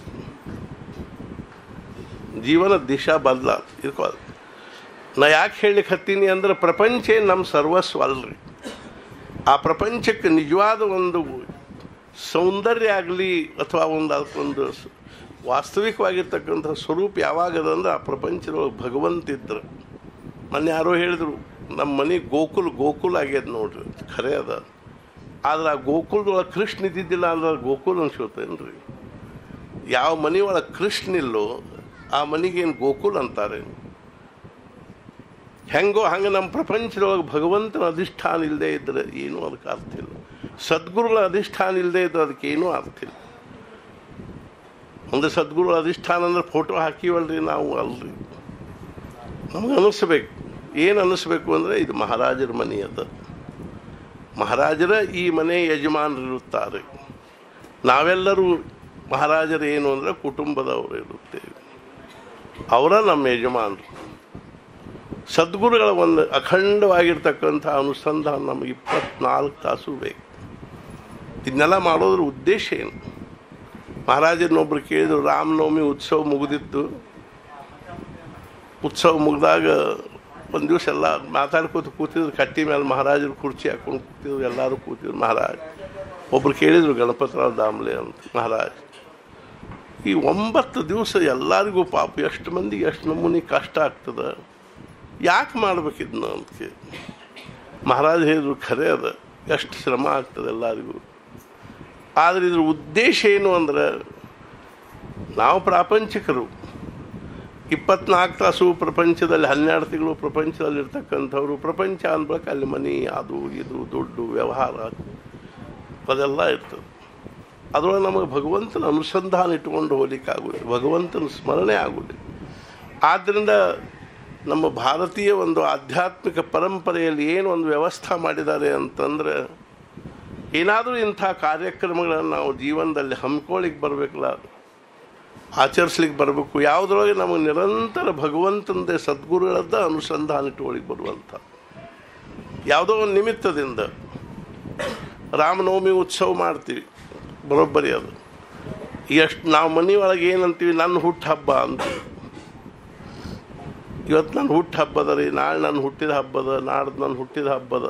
ಜೀವನ ದಿಶಾ ಬದಲ ಇರ್ಕೋ ನಾ ಯಾಕೆ ಹೇಳಲಿಕ್ಕೆ ಹತ್ತೀನಿ ಅಂದ್ರೆ ಪ್ರಪಂಚ ನಮ್ಮ ಸರ್ವಸ್ವ ಅಲ್ರಿ ಆ ಪ್ರಪಂಚಕ್ಕೆ ನಿಜವಾದ ಒಂದು ಸೌಂದರ್ಯ ಆಗಲಿ ಅಥವಾ ಒಂದು ಅದಕ್ಕೊಂದು ಸ- ವಾಸ್ತವಿಕವಾಗಿರ್ತಕ್ಕಂಥ ಸ್ವರೂಪ ಯಾವಾಗದ ಅಂದ್ರೆ ಆ ಪ್ರಪಂಚದೊಳಗೆ ಭಗವಂತ ಇದ್ರು ಮೊನ್ನೆ ಯಾರೋ ಹೇಳಿದರು ನಮ್ಮ ಮನೆ ಗೋಕುಲ್ ಗೋಕುಲ್ ಆಗ್ಯದ ನೋಡ್ರಿ ಖರೆ ಅದ ಆದ್ರೆ ಆ ಗೋಕುಲದೊಳಗೆ ಕೃಷ್ಣ ಇದ್ದಿದ್ದಿಲ್ಲ ಅಂದ್ರೆ ಅದು ಗೋಕುಲ್ ಅನ್ಸೋತೇನ್ರಿ ಯಾವ ಮನೆಯೊಳಗೆ ಕೃಷ್ಣ ಇಲ್ಲೋ ಆ ಮನೆಗೇನು ಗೋಕುಲ್ ಅಂತಾರೆ ಹೆಂಗೋ ಹಂಗೆ ನಮ್ಮ ಪ್ರಪಂಚದೊಳಗೆ ಭಗವಂತನ ಅಧಿಷ್ಠಾನ ಇಲ್ಲದೆ ಇದ್ರೆ ಏನೂ ಅದಕ್ಕೆ ಅರ್ಥ ಇಲ್ಲ ಸದ್ಗುರುಗಳ ಅಧಿಷ್ಠಾನ ಇಲ್ಲದೆ ಇದ್ರೆ ಅದಕ್ಕೆ ಏನೂ ಅರ್ಥ ಇಲ್ಲ ಒಂದು ಸದ್ಗುರು ಅಧಿಷ್ಠಾನ ಅಂದ್ರೆ ಫೋಟೋ ಹಾಕಿವಲ್ರಿ ನಾವು ಅಲ್ರಿ ನಮ್ಗೆ ಅನ್ನಿಸ್ಬೇಕು ಏನು ಅನ್ನಿಸ್ಬೇಕು ಅಂದರೆ ಇದು ಮಹಾರಾಜರ ಮನೆ ಅದ ಮಹಾರಾಜರ ಈ ಮನೆ ಯಜಮಾನರಿರುತ್ತಾರೆ ನಾವೆಲ್ಲರೂ ಮಹಾರಾಜರು ಏನು ಅಂದರೆ ಕುಟುಂಬದವರು ಇರುತ್ತೇವೆ ಅವರ ನಮ್ಮ ಯಜಮಾನರು ಸದ್ಗುರುಗಳ ಒಂದು ಅಖಂಡವಾಗಿರ್ತಕ್ಕಂಥ ಅನುಸಂಧಾನ ನಮಗೆ ಇಪ್ಪತ್ನಾಲ್ಕು ತಾಸು ಬೇಕು ಇದನ್ನೆಲ್ಲ ಮಾಡೋದ್ರ ಉದ್ದೇಶ ಏನು ಮಹಾರಾಜರನ್ನೊಬ್ರು ಕೇಳಿದ್ರು ರಾಮನವಮಿ ಉತ್ಸವ ಮುಗಿದಿತ್ತು ಉತ್ಸವ ಮುಗಿದಾಗ ಒಂದು ದಿವಸ ಎಲ್ಲ ಮಾತಾಡ್ಕೋತ ಕೂತಿದ್ರು ಕಟ್ಟಿ ಮೇಲೆ ಮಹಾರಾಜರು ಕುರ್ಚಿ ಹಾಕೊಂಡು ಕೂತಿದ್ರು ಎಲ್ಲರೂ ಕೂತಿದ್ರು ಮಹಾರಾಜ್ ಒಬ್ರು ಕೇಳಿದ್ರು ಗಣಪತರಾವ್ ದಾಮ್ಲೆ ಅಂತ ಮಹಾರಾಜ್ ಈ ಒಂಬತ್ತು ದಿವಸ ಎಲ್ಲರಿಗೂ ಪಾಪ ಎಷ್ಟು ಮಂದಿಗೆ ಎಷ್ಟು ನಮೂನಿ ಕಷ್ಟ ಆಗ್ತದೆ ಯಾಕೆ ಮಾಡ್ಬೇಕಿದ್ನ ಅಂತ ಕೇಳಿ ಮಹಾರಾಜ್ ಹೇಳಿದ್ರು ಖರೆ ಅದ ಎಷ್ಟು ಶ್ರಮ ಆಗ್ತದೆ ಎಲ್ಲರಿಗೂ ಆದರೆ ಇದ್ರ ಉದ್ದೇಶ ಏನು ಅಂದ್ರೆ ನಾವು ಪ್ರಾಪಂಚಿಕರು ಇಪ್ಪತ್ನಾಲ್ಕು ತಾಸು ಪ್ರಪಂಚದಲ್ಲಿ ಹನ್ನೆರಡು ತಿಂಗಳು ಪ್ರಪಂಚದಲ್ಲಿ ಇರ್ತಕ್ಕಂಥವ್ರು ಪ್ರಪಂಚ ಅನ್ಬೇಕು ಅಲ್ಲಿ ಮನೆ ಅದು ಇದು ದುಡ್ಡು ವ್ಯವಹಾರ ಅದೆಲ್ಲ ಇರ್ತದೆ ಅದರೊಳಗೆ ನಮಗೆ ಭಗವಂತನ ಅನುಸಂಧಾನ ಇಟ್ಕೊಂಡು ಹೋಗ್ಲಿಕ್ಕಾಗುದಿಲ್ಲ ಭಗವಂತನ ಸ್ಮರಣೆ ಆಗುದಿಲ್ಲ ಆದ್ದರಿಂದ ನಮ್ಮ ಭಾರತೀಯ ಒಂದು ಆಧ್ಯಾತ್ಮಿಕ ಪರಂಪರೆಯಲ್ಲಿ ಏನು ಒಂದು ವ್ಯವಸ್ಥೆ ಮಾಡಿದ್ದಾರೆ ಅಂತಂದ್ರೆ ಏನಾದರೂ ಇಂಥ ಕಾರ್ಯಕ್ರಮಗಳನ್ನು ನಾವು ಜೀವನದಲ್ಲಿ ಹಮ್ಮಿಕೊಳ್ಳಿಕ್ಕೆ ಬರಬೇಕಲ್ಲ ಆಚರಿಸ್ಲಿಕ್ಕೆ ಬರಬೇಕು ಯಾವುದ್ರೊಳಗೆ ನಮಗೆ ನಿರಂತರ ಭಗವಂತನದೇ ಸದ್ಗುರುಗಳದ್ದ ಅನುಸಂಧಾನ ಇಟ್ಕೊಳ್ಳಿಕ್ಕೆ ಬರುವಂಥ ಯಾವುದೋ ಒಂದು ನಿಮಿತ್ತದಿಂದ ರಾಮನವಮಿ ಉತ್ಸವ ಮಾಡ್ತೀವಿ ಬರೋಬ್ಬರಿ ಅದು ಎಷ್ಟು ನಾವು ಮನೆಯೊಳಗೆ ಏನಂತೀವಿ ನನ್ನ ಹುಟ್ಟು ಹಬ್ಬ ಅಂತೀವಿ ಇವತ್ತು ನನ್ನ ಹುಟ್ಟು ಹಬ್ಬದ ರೀ ನಾಳೆ ನನ್ನ ಹುಟ್ಟಿದ ಹಬ್ಬದ ನಾಡ್ದು ನನ್ನ ಹುಟ್ಟಿದ ಹಬ್ಬದ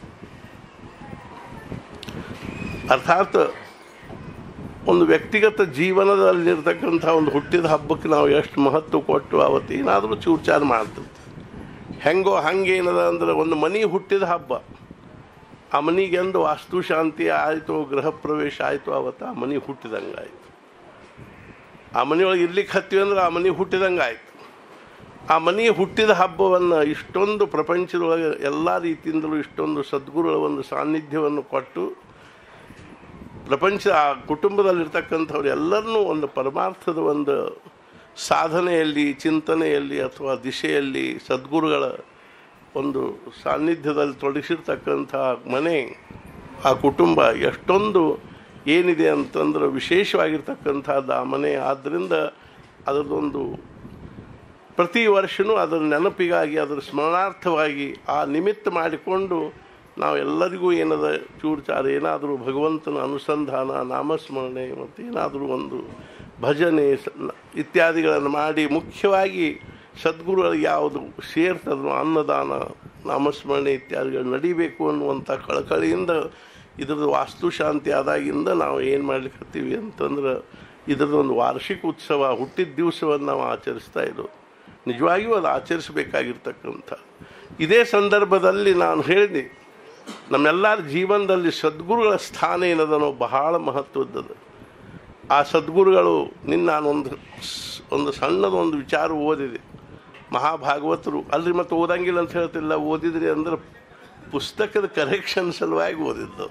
ಅರ್ಥಾತ್ ಒಂದು ವ್ಯಕ್ತಿಗತ ಜೀವನದಲ್ಲಿರ್ತಕ್ಕಂಥ ಒಂದು ಹುಟ್ಟಿದ ಹಬ್ಬಕ್ಕೆ ನಾವು ಎಷ್ಟು ಮಹತ್ವ ಕೊಟ್ಟು ಅವತ್ತು ಏನಾದರೂ ಚೂರ್ಚಾರ ಮಾಡ್ತೀವಿ ಹೆಂಗೋ ಹಂಗೇನದ ಅಂದ್ರೆ ಒಂದು ಮನೆ ಹುಟ್ಟಿದ ಹಬ್ಬ ಆ ಮನೆಗೆಂದು ವಾಸ್ತು ಶಾಂತಿ ಆಯಿತು ಗೃಹ ಪ್ರವೇಶ ಆಯಿತು ಅವತ್ತು ಆ ಮನೆ ಹುಟ್ಟಿದಂಗೆ ಆಯಿತು ಆ ಮನೆಯೊಳಗೆ ಇರ್ಲಿಕ್ಕೆ ಹತ್ತೀವಿ ಅಂದ್ರೆ ಆ ಮನೆ ಹುಟ್ಟಿದಂಗೆ ಆಯಿತು ಆ ಮನೆ ಹುಟ್ಟಿದ ಹಬ್ಬವನ್ನು ಇಷ್ಟೊಂದು ಪ್ರಪಂಚದೊಳಗೆ ಎಲ್ಲ ರೀತಿಯಿಂದಲೂ ಇಷ್ಟೊಂದು ಸದ್ಗುರುಗಳ ಒಂದು ಸಾನ್ನಿಧ್ಯವನ್ನು ಕೊಟ್ಟು ಪ್ರಪಂಚ ಆ ಕುಟುಂಬದಲ್ಲಿರ್ತಕ್ಕಂಥವ್ರು ಎಲ್ಲರನ್ನೂ ಒಂದು ಪರಮಾರ್ಥದ ಒಂದು ಸಾಧನೆಯಲ್ಲಿ ಚಿಂತನೆಯಲ್ಲಿ ಅಥವಾ ದಿಶೆಯಲ್ಲಿ ಸದ್ಗುರುಗಳ ಒಂದು ಸಾನ್ನಿಧ್ಯದಲ್ಲಿ ತೊಡಗಿಸಿರ್ತಕ್ಕಂಥ ಮನೆ ಆ ಕುಟುಂಬ ಎಷ್ಟೊಂದು ಏನಿದೆ ಅಂತಂದ್ರೆ ವಿಶೇಷವಾಗಿರ್ತಕ್ಕಂಥದ್ದು ಆ ಮನೆ ಆದ್ದರಿಂದ ಅದರದೊಂದು ಪ್ರತಿ ವರ್ಷವೂ ಅದರ ನೆನಪಿಗಾಗಿ ಅದರ ಸ್ಮರಣಾರ್ಥವಾಗಿ ಆ ನಿಮಿತ್ತ ಮಾಡಿಕೊಂಡು ನಾವು ಎಲ್ಲರಿಗೂ ಏನದ ಚೂರ್ಚಾರ ಏನಾದರೂ ಭಗವಂತನ ಅನುಸಂಧಾನ ನಾಮಸ್ಮರಣೆ ಮತ್ತು ಏನಾದರೂ ಒಂದು ಭಜನೆ ಸ- ಇತ್ಯಾದಿಗಳನ್ನು ಮಾಡಿ ಮುಖ್ಯವಾಗಿ ಸದ್ಗುರುಗಳಿಗೆ ಯಾವುದು ಸೇರ್ತದೋ ಅನ್ನದಾನ ನಾಮಸ್ಮರಣೆ ಇತ್ಯಾದಿಗಳು ನಡಿಬೇಕು ಅನ್ನುವಂಥ ಕಳಕಳಿಯಿಂದ ಇದ್ರದ್ದು ವಾಸ್ತುಶಾಂತಿ ಆದಾಗಿಂದ ನಾವು ಏನು ಮಾಡ್ಲಿಕ್ಕೆ ಹತ್ತೀವಿ ಅಂತಂದ್ರೆ ಇದ್ರದ್ದು ಒಂದು ವಾರ್ಷಿಕ ಉತ್ಸವ ಹುಟ್ಟಿದ ದಿವಸವನ್ನು ನಾವು ಆಚರಿಸ್ತಾ ಇರೋದು ನಿಜವಾಗಿಯೂ ಅದು ಆಚರಿಸಬೇಕಾಗಿರ್ತಕ್ಕಂಥ ಇದೇ ಸಂದರ್ಭದಲ್ಲಿ ನಾನು ಹೇಳಿದೆ ನಮ್ಮೆಲ್ಲರ ಜೀವನದಲ್ಲಿ ಸದ್ಗುರುಗಳ ಸ್ಥಾನ ಏನದನೋ ಬಹಳ ಮಹತ್ವದ್ದದು ಆ ಸದ್ಗುರುಗಳು ನಿನ್ನ ನಾನೊಂದು ಸ್- ಒಂದು ಸಣ್ಣದ ಒಂದು ವಿಚಾರ ಓದಿದೆ ಮಹಾಭಾಗವತರು ಅಲ್ರಿ ಮತ್ತೆ ಓದಂಗಿಲ್ಲ ಅಂತ ಹೇಳ್ತಿಲ್ಲ ಓದಿದ್ರಿ ಅಂದ್ರೆ ಪುಸ್ತಕದ ಕರೆಕ್ಷನ್ ಸಲುವಾಗಿ ಓದಿದ್ದು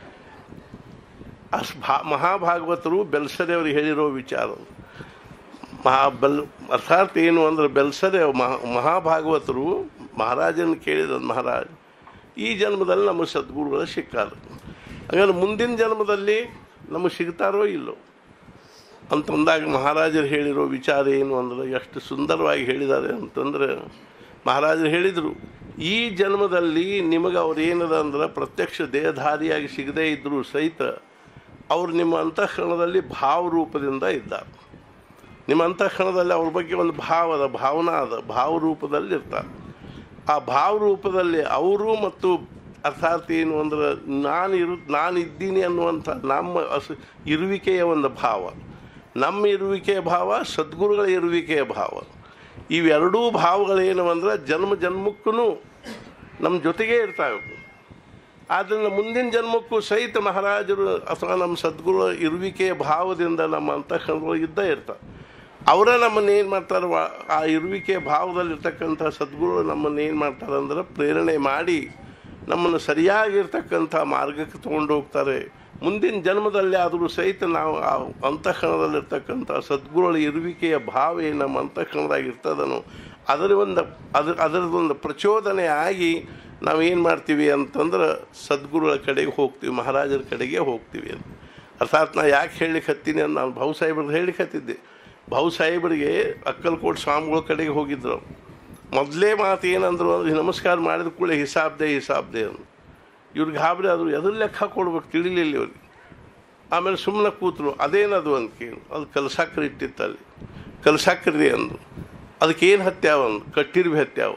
ಆ ಸ್- ಭಾ- ಮಹಾಭಾಗವತರು ಬೆಲ್ಸದೆಯವರು ಹೇಳಿರೋ ವಿಚಾರ ಮಹಾ ಬೆಲ್ ಅರ್ಥಾತ್ ಏನು ಅಂದ್ರೆ ಬೆಲ್ಸದೆ ಮಹಾ ಮಹಾಭಾಗವತರು ಮಹಾರಾಜನ ಕೇಳಿದ ಮಹಾರಾಜ್ ಈ ಜನ್ಮದಲ್ಲಿ ನಮಗೆ ಸದ್ಗುರುಗಳು ಸಿಕ್ಕಾರ ಹಾಗಾದ್ರೆ ಮುಂದಿನ ಜನ್ಮದಲ್ಲಿ ನಮಗೆ ಸಿಗ್ತಾರೋ ಇಲ್ಲೋ ಅಂತಂದಾಗ ಮಹಾರಾಜರು ಹೇಳಿರೋ ವಿಚಾರ ಏನು ಅಂದ್ರೆ ಎಷ್ಟು ಸುಂದರವಾಗಿ ಹೇಳಿದ್ದಾರೆ ಅಂತಂದ್ರೆ ಮಹಾರಾಜರು ಹೇಳಿದರು ಈ ಜನ್ಮದಲ್ಲಿ ನಿಮಗೆ ಅವ್ರು ಏನದ ಅಂದ್ರೆ ಪ್ರತ್ಯಕ್ಷ ದೇಹಧಾರಿಯಾಗಿ ಸಿಗದೇ ಇದ್ದರೂ ಸಹಿತ ಅವರು ನಿಮ್ಮ ಅಂತಃಕರಣದಲ್ಲಿ ಭಾವರೂಪದಿಂದ ಇದ್ದಾರೆ ನಿಮ್ಮ ಅಂತಃಕರಣದಲ್ಲಿ ಅವ್ರ ಬಗ್ಗೆ ಒಂದು ಭಾವ ಅದ ಭಾವನಾ ಅದ ಭಾವರೂಪದಲ್ಲಿ ಇರ್ತಾರೆ ಆ ಭಾವರೂಪದಲ್ಲಿ ಅವರು ಮತ್ತು ಅರ್ಥಾತ್ ಏನು ಅಂದ್ರೆ ನಾನು ಇರು ನಾನು ಇದ್ದೀನಿ ಅನ್ನುವಂಥ ನಮ್ಮ ಅಸ ಇರುವಿಕೆಯ ಒಂದು ಭಾವ ನಮ್ಮ ಇರುವಿಕೆಯ ಭಾವ ಸದ್ಗುರುಗಳ ಇರುವಿಕೆಯ ಭಾವ ಇವೆರಡೂ ಭಾವಗಳೇನು ಅಂದ್ರೆ ಜನ್ಮ ಜನ್ಮಕ್ಕೂ ನಮ್ಮ ಜೊತೆಗೇ ಇರ್ತಾವೆ ಆದ್ದರಿಂದ ಮುಂದಿನ ಜನ್ಮಕ್ಕೂ ಸಹಿತ ಮಹಾರಾಜರು ಅಥವಾ ನಮ್ಮ ಸದ್ಗುರು ಇರುವಿಕೆಯ ಭಾವದಿಂದ ನಮ್ಮ ಅಂತಃಕರಣದೊಳಗೆ ಇದ್ದೇ ಇರ್ತಾರೆ ಅವರ ನಮ್ಮನ್ನು ಏನು ಮಾಡ್ತಾರೆ ವಾ- ಆ ಇರುವಿಕೆಯ ಭಾವದಲ್ಲಿರ್ತಕ್ಕಂಥ ಸದ್ಗುರು ನಮ್ಮನ್ನು ಏನು ಮಾಡ್ತಾರೆ ಅಂದ್ರೆ ಪ್ರೇರಣೆ ಮಾಡಿ ನಮ್ಮನ್ನು ಸರಿಯಾಗಿರ್ತಕ್ಕಂಥ ಮಾರ್ಗಕ್ಕೆ ತೊಗೊಂಡು ಹೋಗ್ತಾರೆ ಮುಂದಿನ ಜನ್ಮದಲ್ಲಿ ಆದರೂ ಸಹಿತ ನಾವು ಆ ಅಂತಃಕರಣದಲ್ಲಿರ್ತಕ್ಕಂಥ ಸದ್ಗುರುಗಳ ಇರುವಿಕೆಯ ಭಾವ ಏನು ನಮ್ಮ ಅಂತಃಕರಣದಾಗ ಇರ್ತದನೋ ಅದರ ಒಂದು ಅದ್ರ ಅದರದೊಂದು ಪ್ರಚೋದನೆ ಆಗಿ ನಾವೇನು ಮಾಡ್ತೀವಿ ಅಂತಂದ್ರೆ ಸದ್ಗುರುಗಳ ಕಡೆಗೆ ಹೋಗ್ತೀವಿ ಮಹಾರಾಜರ ಕಡೆಗೆ ಹೋಗ್ತೀವಿ ಅಂತ ಅರ್ಥಾತ್ ನಾ ಯಾಕೆ ಹೇಳಲಿಕ್ಕೆ ಹತ್ತೀನಿ ಅಂತ ನಾನು ಭಾವು ಸಾಹೇಬ್ರದ್ದು ಹೇಳಲಿಕ್ಕೆ ಹತ್ತಿದ್ದೆ ಭಾವು ಸಾಹೇಬರಿಗೆ ಅಕ್ಕಲ್ಕೋಟ್ ಸ್ವಾಮಿಗಳ ಕಡೆಗೆ ಹೋಗಿದ್ರು ಮೊದಲೇ ಮಾತು ಏನಂದ್ರು ಅಂದ್ರೆ ನಮಸ್ಕಾರ ಮಾಡಿದ ಕೂಡಲೇ ಹಿಸಾಬ್ದೆ ಹಿಸಾಬ್ದೆ ಅಂದ್ರು ಇವ್ರಿಗೆ ಗಾಬರಿ ಆದರು ಎದ್ರ ಲೆಕ್ಕ ಕೊಡ್ಬೇಕು ತಿಳಿಲಿಲ್ಲ ಇವ್ರಿಗೆ ಆಮೇಲೆ ಸುಮ್ಮನೆ ಕೂತರು ಅದೇನದು ಅಂತ ಕೇಳಿ ಅದು ಕಲಸಾಕ್ರಿ ಇಟ್ಟಿತ್ತು ಅಲ್ಲಿ ಕಲಸಾಕ್ರಿ ಅಂದ್ರು ಅದಕ್ಕೆ ಏನು ಹತ್ಯಾವ ಅಂದ್ರು ಕಟ್ಟಿರ್ಬಿ ಹತ್ಯಾವ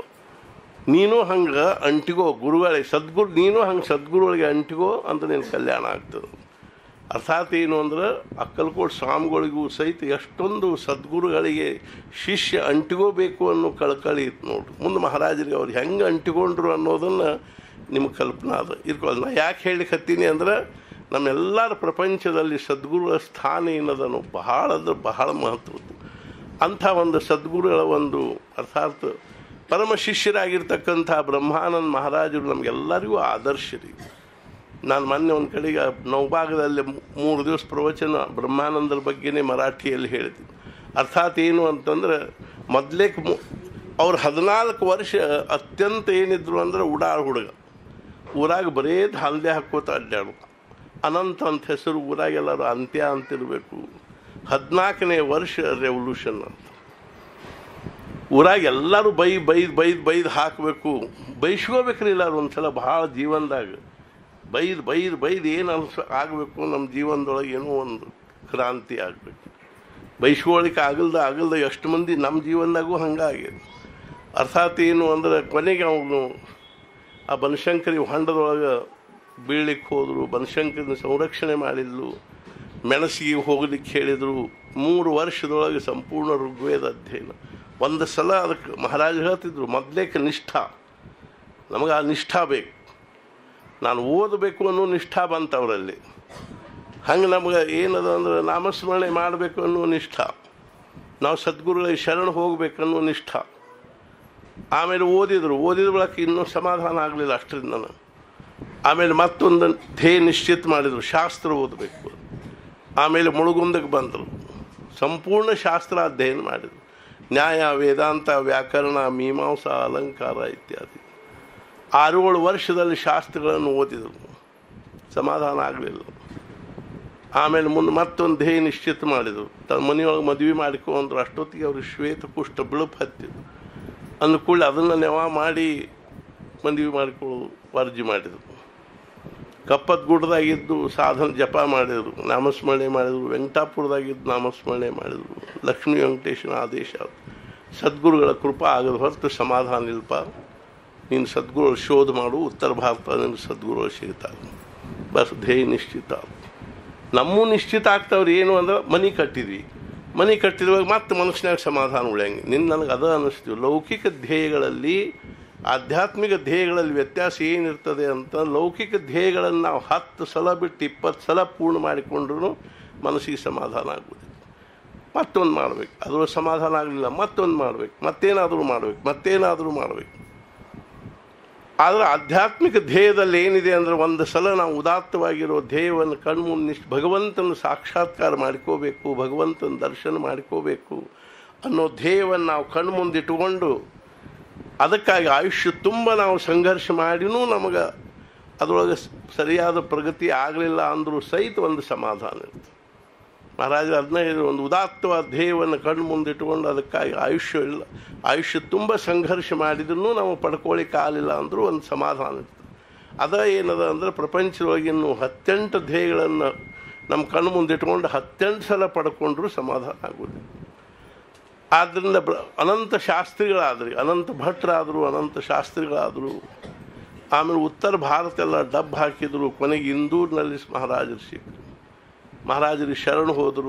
ನೀನು ಹಂಗೆ ಅಂಟಿಗೋ ಗುರುಗಳಿಗೆ ಸದ್ಗುರು ನೀನು ಹಂಗೆ ಸದ್ಗುರುಗಳಿಗೆ ಅಂಟಿಗೋ ಅಂತ ನಿನ್ನ ಕಲ್ಯಾಣ ಆಗ್ತದೆ ಅರ್ಥಾತ್ ಏನು ಅಂದ್ರೆ ಅಕ್ಕಲ್ಕೋಟ್ ಸ್ವಾಮಿಗಳಿಗೂ ಸಹಿತ ಎಷ್ಟೊಂದು ಸದ್ಗುರುಗಳಿಗೆ ಶಿಷ್ಯ ಅಂಟಿಗೋಬೇಕು ಅನ್ನೋ ಕಳಕಳಿ ಇತ್ತು ನೋಡ್ರಿ ಮುಂದೆ ಮಹಾರಾಜರಿಗೆ ಅವ್ರು ಹೆಂಗೆ ಅಂಟಿಕೊಂಡ್ರು ಅನ್ನೋದನ್ನು ನಿಮ್ಗೆ ಕಲ್ಪನಾ ಅದ ಇರ್ಕೊಳ್ಳಿ ನಾ ಯಾಕೆ ಹೇಳಲಿಕ್ಕೆ ಹತ್ತೀನಿ ಅಂದ್ರೆ ನಮ್ಮೆಲ್ಲರ ಪ್ರಪಂಚದಲ್ಲಿ ಸದ್ಗುರುಗಳ ಸ್ಥಾನ ಏನದನು ಬಹಳ ಅಂದ್ರೆ ಬಹಳ ಮಹತ್ವದ್ದು ಅಂಥ ಒಂದು ಸದ್ಗುರುಗಳ ಒಂದು ಅರ್ಥಾತ್ ಪರಮ ಶಿಷ್ಯರಾಗಿರ್ತಕ್ಕಂಥ ಬ್ರಹ್ಮಾನಂದ ಮಹಾರಾಜರು ನಮಗೆಲ್ಲರಿಗೂ ಆದರ್ಶರಿ ನಾನು ಮೊನ್ನೆ ಒಂದು ಕಡೆಗೆ ನವಭಾಗದಲ್ಲಿ ಮೂರು ದಿವಸ ಪ್ರವಚನ ಬ್ರಹ್ಮಾನಂದರ ಬಗ್ಗೆನೇ ಮರಾಠಿಯಲ್ಲಿ ಹೇಳಿದ್ದೆ ಅರ್ಥಾತ್ ಏನು ಅಂತಂದ್ರೆ ಮೊದಲೇ ಅವ್ರು ಹದಿನಾಲ್ಕು ವರ್ಷ ಅತ್ಯಂತ ಏನಿದ್ರು ಅಂದ್ರೆ ಉಡಾಳ ಹುಡುಗ ಊರಾಗ ಬರೇ ಹಲ್ದೆ ಹಾಕೋತ ಅಡ್ಡಾಡು ಅನಂತ ಅಂತ ಹೆಸರು ಊರಾಗೆಲ್ಲರೂ ಅಂತ್ಯ ಅಂತಿರಬೇಕು ಹದಿನಾಲ್ಕನೇ ವರ್ಷ ರೆವಲ್ಯೂಷನ್ ಅಂತ ಊರಾಗ ಎಲ್ಲರೂ ಬೈ ಬೈದ್ ಬೈದ್ ಬೈದ್ ಹಾಕಬೇಕು ಬೈಸ್ಕೋಬೇಕ್ರಿ ಎಲ್ಲರೂ ಒಂದ್ಸಲ ಭಾಳ ಜೀವನದಾಗ ಬೈದ್ ಬೈದ್ ಬೈದ್ ಏನು ಅನ್ಸ ಆಗಬೇಕು ನಮ್ಮ ಜೀವನದೊಳಗೆ ಏನೋ ಒಂದು ಕ್ರಾಂತಿ ಆಗಬೇಕು ಬೈಸ್ಕೊಳಿಕ್ಕೆ ಆಗಲ್ದ ಆಗಲ್ದ ಎಷ್ಟು ಮಂದಿ ನಮ್ಮ ಜೀವನದಾಗೂ ಹಂಗಾಗಿದೆ ಅರ್ಥಾತ್ ಏನು ಅಂದ್ರೆ ಕೊನೆಗೆ ಅವನು ಆ ಬನಶಂಕರಿ ಹೊಂಡದೊಳಗೆ ಬೀಳ್ಲಿಕ್ಕೆ ಹೋದರು ಬನಶಂಕರಿನ ಸಂರಕ್ಷಣೆ ಮಾಡಿದ್ಲು ಮೆಣಸಿಗೆ ಹೋಗ್ಲಿಕ್ಕೆ ಹೇಳಿದರು ಮೂರು ವರ್ಷದೊಳಗೆ ಸಂಪೂರ್ಣ ಋಗ್ವೇದ ಅಧ್ಯಯನ ಒಂದು ಸಲ ಅದಕ್ಕೆ ಮಹಾರಾಜ ಹೇಳ್ತಿದ್ರು ಮೊದಲೇಕ ನಿಷ್ಠಾ ನಮಗೆ ಆ ನಿಷ್ಠಾ ಬೇಕು ನಾನು ಓದಬೇಕು ಅನ್ನೋ ನಿಷ್ಠಾ ಬಂತು ಅವರಲ್ಲಿ ಹಂಗೆ ನಮ್ಗೆ ಏನದ ಅಂದ್ರೆ ನಾಮಸ್ಮರಣೆ ಮಾಡಬೇಕು ಅನ್ನೋ ನಿಷ್ಠಾ ನಾವು ಸದ್ಗುರುಗಳಿಗೆ ಶರಣ ಹೋಗ್ಬೇಕು ಅನ್ನೋ ನಿಷ್ಠಾ ಆಮೇಲೆ ಓದಿದ್ರು ಓದಿದ ಬಳಕ ಇನ್ನೂ ಸಮಾಧಾನ ಆಗಲಿಲ್ಲ ಅಷ್ಟರಿಂದ ನಾನು ಆಮೇಲೆ ಮತ್ತೊಂದು ಧ್ಯೇಯ ನಿಶ್ಚಿತ ಮಾಡಿದರು ಶಾಸ್ತ್ರ ಓದಬೇಕು ಆಮೇಲೆ ಮುಳುಗುಂದಕ್ಕೆ ಬಂದರು ಸಂಪೂರ್ಣ ಶಾಸ್ತ್ರ ಅಧ್ಯಯನ ಮಾಡಿದರು ನ್ಯಾಯ ವೇದಾಂತ ವ್ಯಾಕರಣ ಮೀಮಾಂಸಾ ಅಲಂಕಾರ ಇತ್ಯಾದಿ ಆರು ಏಳು ವರ್ಷದಲ್ಲಿ ಶಾಸ್ತ್ರಗಳನ್ನು ಓದಿದರು ಸಮಾಧಾನ ಆಗಲಿಲ್ಲ ಆಮೇಲೆ ಮುಂದೆ ಮತ್ತೊಂದು ಧ್ಯೇಯ ನಿಶ್ಚಿತ ಮಾಡಿದರು ತನ್ನ ಮನೆಯೊಳಗೆ ಮದುವೆ ಮಾಡಿಕೊಂಡ್ರು ಅಷ್ಟೊತ್ತಿಗೆ ಅವರು ಶ್ವೇತ ಕುಷ್ಠ ಬಿಳುಪು ಹತ್ತಿದ್ರು ಅಂದ ಕೂಡಲೇ ಅದನ್ನು ನೆವ ಮಾಡಿ ಮದುವೆ ಮಾಡಿಕೊಳ್ಳೋದು ಅರ್ಜಿ ಮಾಡಿದರು ಕಪ್ಪತ್ ಗುಡ್ಡದಾಗಿದ್ದು ಸಾಧನ ಜಪ ಮಾಡಿದರು ನಾಮಸ್ಮರಣೆ ಮಾಡಿದರು ವೆಂಕಟಾಪುರದಾಗಿದ್ದು ನಾಮಸ್ಮರಣೆ ಮಾಡಿದರು ಲಕ್ಷ್ಮೀ ವೆಂಕಟೇಶನ ಆದೇಶ ಸದ್ಗುರುಗಳ ಕೃಪಾ ಆಗದ ಹೊರತು ಸಮಾಧಾನ ಇಲ್ಪ ನೀನು ಸದ್ಗುರುಗಳು ಶೋಧ ಮಾಡು ಉತ್ತರ ಭಾರತ ನಿನ್ನ ಸದ್ಗುರುಗಳು ಸಿಗ್ತಾರೆ ಬಸ್ ಧ್ಯೇಯ ನಿಶ್ಚಿತ ನಮ್ಮೂ ನಿಶ್ಚಿತ ಆಗ್ತಾವ್ರಿ ಏನು ಅಂದ್ರೆ ಮನೆ ಕಟ್ಟಿದ್ವಿ ಮನೆ ಕಟ್ಟಿರುವಾಗ ಮತ್ತೆ ಮನುಷ್ಯನಾಗ ಸಮಾಧಾನ ಉಳಿಯಂಗೆ ನಿನ್ನ ನನಗೆ ಅದ ಅನ್ನಿಸ್ತೀವಿ ಲೌಕಿಕ ಧ್ಯೇಯಗಳಲ್ಲಿ ಆಧ್ಯಾತ್ಮಿಕ ಧ್ಯೇಯಗಳಲ್ಲಿ ವ್ಯತ್ಯಾಸ ಏನಿರ್ತದೆ ಅಂತ ಲೌಕಿಕ ಧ್ಯೇಯಗಳನ್ನು ನಾವು ಹತ್ತು ಸಲ ಬಿಟ್ಟು ಇಪ್ಪತ್ತು ಸಲ ಪೂರ್ಣ ಮಾಡಿಕೊಂಡ್ರೂ ಮನಸ್ಸಿಗೆ ಸಮಾಧಾನ ಆಗುವುದಿಲ್ಲ ಮತ್ತೊಂದು ಮಾಡಬೇಕು ಅದ್ರ ಸಮಾಧಾನ ಆಗಲಿಲ್ಲ ಮತ್ತೊಂದು ಮಾಡಬೇಕು ಮತ್ತೇನಾದರೂ ಮಾಡಬೇಕು ಮತ್ತೇನಾದರೂ ಮಾಡಬೇಕು ಆದರೆ ಆಧ್ಯಾತ್ಮಿಕ ಧ್ಯೇಯದಲ್ಲಿ ಏನಿದೆ ಅಂದರೆ ಒಂದು ಸಲ ನಾವು ಉದಾತ್ತವಾಗಿರೋ ಧ್ಯೇಯವನ್ನು ಕಣ್ಮುಂದೆ ನಿಷ್ಠ ಭಗವಂತನ ಸಾಕ್ಷಾತ್ಕಾರ ಮಾಡ್ಕೋಬೇಕು ಭಗವಂತನ ದರ್ಶನ ಮಾಡ್ಕೋಬೇಕು ಅನ್ನೋ ಧ್ಯೇಯವನ್ನು ನಾವು ಕಣ್ಮುಂದಿಟ್ಟುಕೊಂಡು ಅದಕ್ಕಾಗಿ ಆಯುಷ್ಯ ತುಂಬ ನಾವು ಸಂಘರ್ಷ ಮಾಡಿನೂ ನಮಗೆ ಅದರೊಳಗೆ ಸರಿಯಾದ ಪ್ರಗತಿ ಆಗಲಿಲ್ಲ ಅಂದರೂ ಸಹಿತ ಒಂದು ಸಮಾಧಾನ ಇರ್ತದೆ ಮಹಾರಾಜ ಅದನ್ನ ಹೇಳಿದ್ರು ಒಂದು ಉದಾತ್ತವಾದ ಧ್ಯೇಯವನ್ನು ಕಣ್ಣು ಮುಂದಿಟ್ಟುಕೊಂಡು ಅದಕ್ಕಾಗಿ ಆಯುಷ್ಯ ಇಲ್ಲ ಆಯುಷ್ಯ ತುಂಬ ಸಂಘರ್ಷ ಮಾಡಿದ್ರು ನಾವು ಪಡ್ಕೊಳ್ಳಿಕ್ಕೆ ಆಗಲಿಲ್ಲ ಅಂದರೂ ಒಂದು ಸಮಾಧಾನ ಇರ್ತದೆ ಅದ ಏನದ ಅಂದರೆ ಪ್ರಪಂಚದೊಳಗೆ ಇನ್ನು ಹತ್ತೆಂಟು ಧ್ಯೇಯಗಳನ್ನು ನಮ್ಮ ಕಣ್ಣು ಮುಂದಿಟ್ಕೊಂಡು ಹತ್ತೆಂಟು ಸಲ ಪಡ್ಕೊಂಡ್ರೂ ಸಮಾಧಾನ ಆಗೋದಿಲ್ಲ ಆದ್ದರಿಂದ ಬ್ರ ಅನಂತ ಶಾಸ್ತ್ರಿಗಳಾದ್ರಿ ಅನಂತ ಭಟ್ರಾದರು ಅನಂತ ಶಾಸ್ತ್ರಿಗಳಾದರು ಆಮೇಲೆ ಉತ್ತರ ಭಾರತ ಎಲ್ಲ ಡಬ್ ಹಾಕಿದ್ರು ಕೊನೆಗೆ ಇಂದೂರಿನಲ್ಲಿ ಮಹಾರಾಜರು ಸಿಕ್ಕರು ಮಹಾರಾಜರಿಗೆ ಶರಣ ಹೋದರು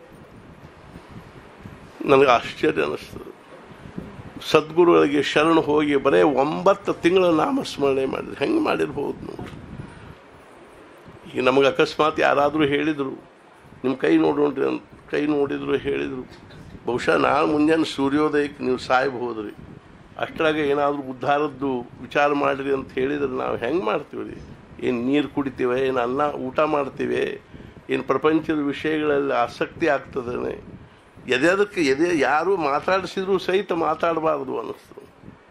ನನಗೆ ಆಶ್ಚರ್ಯ ಅನ್ನಿಸ್ತದೆ ಸದ್ಗುರುಗಳಿಗೆ ಶರಣ ಹೋಗಿ ಬರೇ ಒಂಬತ್ತು ತಿಂಗಳ ನಾಮಸ್ಮರಣೆ ಮಾಡಿದ್ರು ಹೆಂಗೆ ಮಾಡಿರ್ಬೋದು ನೋಡ್ರಿ ಈಗ ನಮಗೆ ಅಕಸ್ಮಾತ್ ಯಾರಾದರೂ ಹೇಳಿದರು ನಿಮ್ಮ ಕೈ ನೋಡೋಣ್ರಿ ಅಂತ ಕೈ ನೋಡಿದ್ರು ಹೇಳಿದರು ಬಹುಶಃ ನಾಳೆ ಮುಂಜಾನೆ ಸೂರ್ಯೋದಯಕ್ಕೆ ನೀವು ಸಾಯ್ಬೋದ್ರಿ ಅಷ್ಟರಾಗ ಏನಾದರೂ ಉದ್ಧಾರದ್ದು ವಿಚಾರ ಮಾಡಿರಿ ಅಂತ ಹೇಳಿದ್ರೆ ನಾವು ಹೆಂಗೆ ಮಾಡ್ತೀವಿ ರೀ ಏನು ನೀರು ಕುಡಿತೀವಿ ಏನು ಅನ್ನ ಊಟ ಮಾಡ್ತೀವಿ ಏನು ಪ್ರಪಂಚದ ವಿಷಯಗಳಲ್ಲಿ ಆಸಕ್ತಿ ಆಗ್ತದೆ ಎದೆದಕ್ಕೆ ಎದೆ ಯಾರು ಮಾತಾಡಿಸಿದ್ರು ಸಹಿತ ಮಾತಾಡಬಾರ್ದು ಅನ್ನಿಸ್ತು